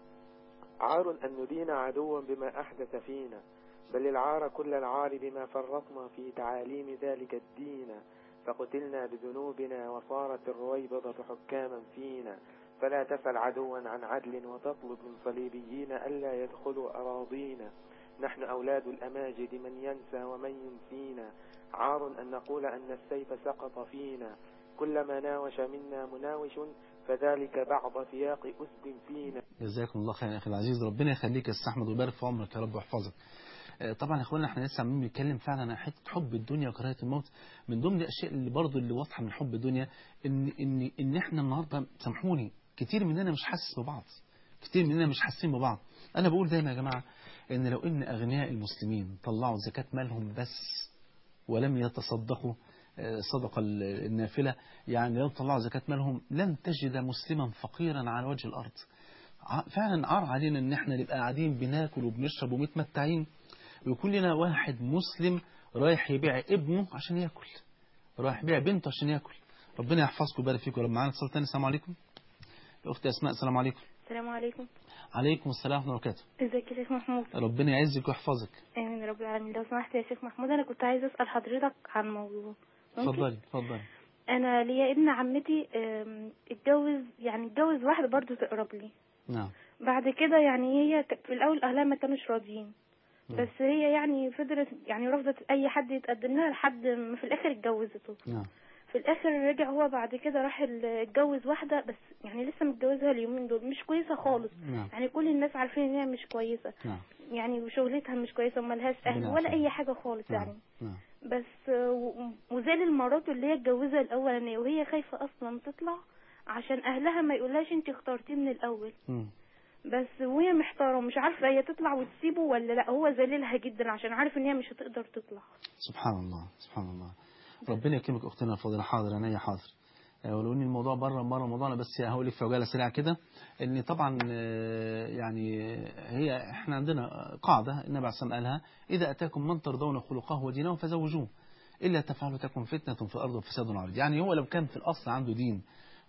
Speaker 3: عار أن ندين عدوا بما أحدث فينا بل العار كل العار بما فرطنا في تعاليم ذلك الدين فقتلنا بذنوبنا وصارت الرويبضة حكاما فينا فلا تسل عدوا عن عدل وتطلب من صليبيين ألا يدخلوا أراضينا نحن أولاد الأماجد من ينسى ومن ينسينا عار أن نقول أن السيف سقط فينا كلما ناوش منا مناوش فذلك بعض سياق أسد فينا
Speaker 2: جزاكم الله خير يا اخي العزيز ربنا يخليك يا استاذ احمد ويبارك في عمرك يا رب ويحفظك آه، طبعا يا اخوانا احنا لسه عمالين بنتكلم فعلا عن حته حب الدنيا وكراهيه الموت من ضمن الاشياء اللي برضه اللي واضحه من حب الدنيا ان ان ان احنا النهارده سامحوني كتير مننا مش حاسس ببعض كتير مننا مش حاسين ببعض انا بقول دايما يا جماعه ان لو ان اغنياء المسلمين طلعوا زكاه مالهم بس ولم يتصدقوا آه، صدقة ال- النافلة يعني لو طلعوا زكاة مالهم لن تجد مسلما فقيرا على وجه الأرض ع- فعلا عار علينا ان احنا نبقى قاعدين بناكل وبنشرب ومتمتعين ويكون لنا واحد مسلم رايح يبيع ابنه عشان ياكل رايح يبيع بنته عشان ياكل ربنا يحفظكم ويبارك فيكم رب معانا اتصال تاني السلام عليكم يا اختي اسماء السلام عليكم
Speaker 4: السلام عليكم
Speaker 2: عليكم السلام ورحمه الله وبركاته
Speaker 4: ازيك يا شيخ محمود
Speaker 2: ربنا يعزك ويحفظك
Speaker 4: امين يا رب العالمين لو سمحت يا شيخ محمود انا كنت عايزه اسال حضرتك عن موضوع ممكن؟
Speaker 2: اتفضلي اتفضلي
Speaker 4: انا ليا ابن عمتي آم، اتجوز يعني اتجوز واحده برضو تقرب لي
Speaker 2: نعم
Speaker 4: بعد كده يعني هي ك- في الاول اهلها ما كانوش راضيين
Speaker 2: مم.
Speaker 4: بس هي يعني فضلت يعني رفضت اي حد يتقدم لها لحد ما في الاخر اتجوزته
Speaker 2: نعم
Speaker 4: في الاخر رجع هو بعد كده راح ال- اتجوز واحده بس يعني لسه متجوزها اليومين دول مش كويسه خالص
Speaker 2: نعم
Speaker 4: يعني كل الناس عارفين ان هي مش كويسه
Speaker 2: نعم
Speaker 4: يعني وشغلتها مش كويسه وملهاش اهل
Speaker 2: ربنا
Speaker 4: ولا
Speaker 2: يعافيك.
Speaker 4: اي حاجه خالص
Speaker 2: نعم
Speaker 4: يعني
Speaker 2: نعم
Speaker 4: بس آه، و- وزال المرات اللي هي اتجوزها الاولانيه وهي خايفه اصلا تطلع عشان اهلها ما يقولهاش انت اخترتيه من الاول
Speaker 2: مم.
Speaker 4: بس وهي محتاره ومش عارفه هي تطلع وتسيبه ولا لا هو ذليلها جدا عشان عارف ان هي مش هتقدر تطلع
Speaker 2: سبحان الله سبحان الله ربنا يكرمك اختنا الفاضله حاضر عينيا حاضر آه، ولو ان الموضوع بره بره موضوعنا بس هقول لك في عجاله سريعه كده ان طبعا آه، يعني هي احنا عندنا قاعده النبي عليه الصلاه والسلام قالها اذا اتاكم من ترضون خلقه ودينه فزوجوه الا تفعلوا تكن فتنه في الارض وفساد عريض يعني هو لو كان في الاصل عنده دين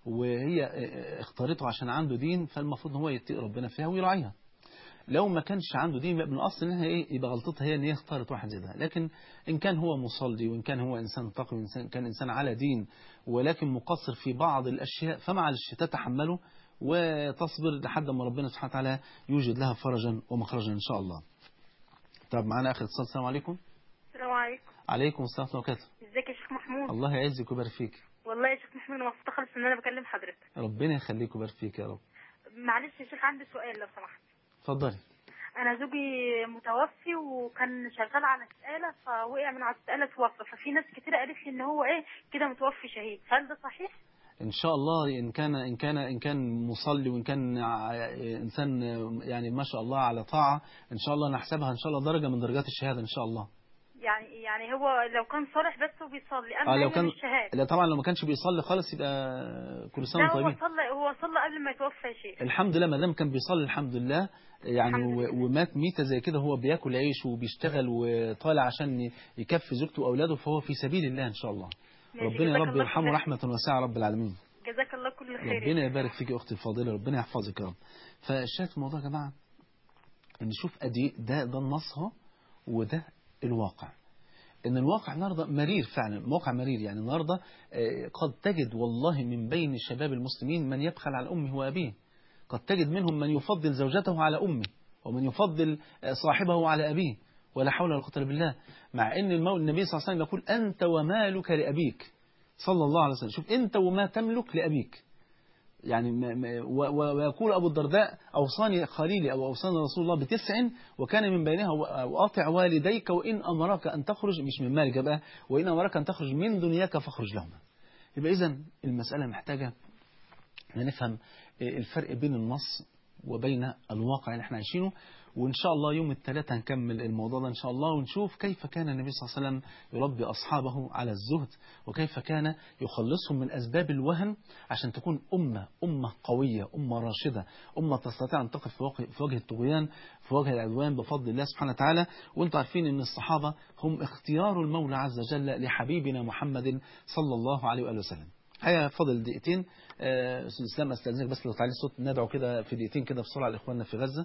Speaker 2: وهي آه، اختارته عشان عنده دين فالمفروض ان هو يتقي ربنا فيها ويراعيها لو ما كانش عنده دين يبقى من الاصل انها ايه يبقى غلطتها هي ان هي اختارت واحد زي ده لكن ان كان هو مصلي وان كان هو انسان تقي وان كان انسان على دين ولكن مقصر في بعض الاشياء فمعلش تتحمله وتصبر لحد ما ربنا سبحانه وتعالى يوجد لها فرجا ومخرجا ان شاء الله. طب معانا اخر اتصال السلام عليكم.
Speaker 4: السلام عليكم
Speaker 2: عليكم السلام ورحمه الله وبركاته.
Speaker 4: ازيك يا شيخ محمود
Speaker 2: الله يعزك ويبارك فيك.
Speaker 4: والله يا شيخ محمود انا مبسوطه خالص ان انا بكلم حضرتك
Speaker 2: ربنا يخليك ويبارك فيك يا رب.
Speaker 4: معلش يا شيخ عندي سؤال لو سمحت
Speaker 2: اتفضلي.
Speaker 4: انا زوجي متوفي وكان شغال على سقاله فوقع من على السقاله توفى ففي ناس كتير قالت لي ان هو ايه كده متوفي شهيد هل ده صحيح
Speaker 2: ان شاء الله ان كان ان كان ان كان مصلي وان كان ع- انسان يعني ما شاء الله على طاعه ان شاء الله نحسبها ان شاء الله درجه من درجات الشهاده ان شاء الله.
Speaker 4: يعني يعني هو لو كان صالح بس وبيصلي اما
Speaker 2: اه لو
Speaker 4: هي
Speaker 2: كان
Speaker 4: مش شهاده
Speaker 2: لا طبعا لو ما كانش بيصلي خالص يبقى كل سنه
Speaker 4: لا
Speaker 2: وانتم
Speaker 4: هو
Speaker 2: طيبين.
Speaker 4: صلى هو صلى قبل ما يتوفى يا شيخ
Speaker 2: الحمد لله ما دام كان بيصلي الحمد لله يعني
Speaker 4: الحمد
Speaker 2: و-
Speaker 4: لله.
Speaker 2: ومات ميتة زي كده هو بياكل عيش وبيشتغل وطالع عشان ي- يكفي زوجته واولاده فهو في سبيل الله ان شاء الله
Speaker 4: ماشي،
Speaker 2: ربنا يا
Speaker 4: جزاك
Speaker 2: رب
Speaker 4: الله
Speaker 2: يرحمه
Speaker 4: كل-
Speaker 2: رحمه واسعه رب العالمين
Speaker 4: جزاك الله كل خير يا
Speaker 2: ربنا
Speaker 4: شيخ.
Speaker 2: يبارك فيك يا اختي الفاضله ربنا يحفظك يا رب فالشاهد في الموضوع يا جماعه ان نشوف ادي ده ده النص اهو وده الواقع ان الواقع النهارده مرير فعلا واقع مرير يعني النهارده آه، قد تجد والله من بين شباب المسلمين من يبخل على امه وابيه قد تجد منهم من يفضل زوجته على امه ومن يفضل آه، صاحبه على ابيه ولا حول ولا قوه الا بالله مع ان المو- النبي صلى الله عليه وسلم يقول انت ومالك لابيك صلى الله عليه وسلم شوف انت وما تملك لابيك يعني ما ما و- و- ويقول أبو الدرداء أوصاني خليلي أو أوصاني رسول الله بتسع وكان من بينها و- وأطع والديك وإن أمرك أن تخرج مش من مالك بقى وإن أمرك أن تخرج من دنياك فاخرج لهما يبقى إذا المسألة محتاجة ان نفهم الفرق بين النص وبين الواقع اللي احنا عايشينه وإن شاء الله يوم الثلاثاء هنكمل الموضوع ده إن شاء الله ونشوف كيف كان النبي صلى الله عليه وسلم يربي أصحابه على الزهد وكيف كان يخلصهم من أسباب الوهن عشان تكون أمة أمة قوية أمة راشدة أمة تستطيع أن تقف في وجه- في وجه الطغيان في وجه العدوان بفضل الله سبحانه وتعالى وانتم عارفين أن الصحابة هم اختيار المولى عز وجل لحبيبنا محمد صلى الله عليه وآله وسلم هيا فاضل دقيقتين آه، أستاذ الإسلام أستاذنك بس لو تعالي الصوت ندعو كده في دقيقتين كده بسرعة لإخواننا في غزة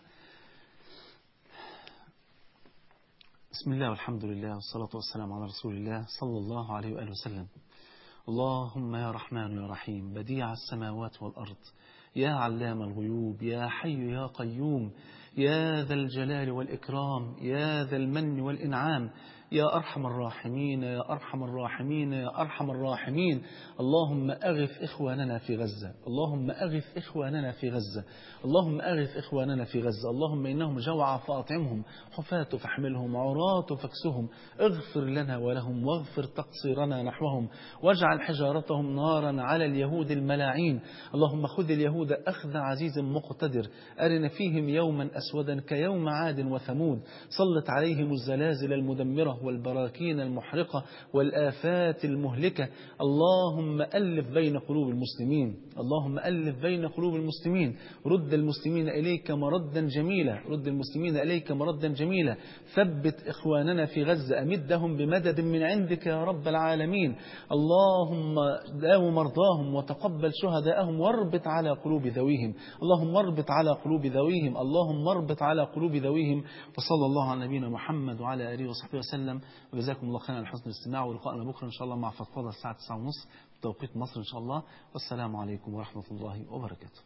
Speaker 2: بسم الله والحمد لله والصلاة والسلام على رسول الله صلى الله عليه وآله وسلم اللهم يا رحمن يا رحيم بديع السماوات والأرض يا علام الغيوب يا حي يا قيوم يا ذا الجلال والإكرام يا ذا المن والإنعام يا أرحم الراحمين يا أرحم الراحمين يا أرحم الراحمين اللهم أغث إخواننا في غزة اللهم أغث إخواننا في غزة اللهم أغث إخواننا في غزة اللهم إنهم جوعى فأطعمهم حفاة فاحملهم عراة فاكسهم اغفر لنا ولهم واغفر تقصيرنا نحوهم واجعل حجارتهم نارا على اليهود الملاعين اللهم خذ اليهود أخذ عزيز مقتدر أرنا فيهم يوما أسودا كيوم عاد وثمود سلط عليهم الزلازل المدمرة والبراكين المحرقة والآفات المهلكة اللهم ألف بين قلوب المسلمين اللهم ألف بين قلوب المسلمين رد المسلمين إليك مردا جميلا رد المسلمين إليك مردا جميلا ثبت إخواننا في غزة أمدهم بمدد من عندك يا رب العالمين اللهم داو مرضاهم وتقبل شهداءهم واربط على قلوب ذويهم اللهم اربط على قلوب ذويهم اللهم اربط على قلوب ذويهم وصلى الله على نبينا محمد وعلى آله وصحبه وسلم وجزاكم الله خيرا على حسن الاستماع ولقائنا بكرة إن شاء الله مع فضفضة الساعة 9:30 بتوقيت مصر إن شاء الله والسلام عليكم ورحمة الله وبركاته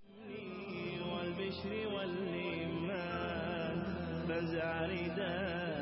Speaker 1: والبشر والإيمان فزع رداء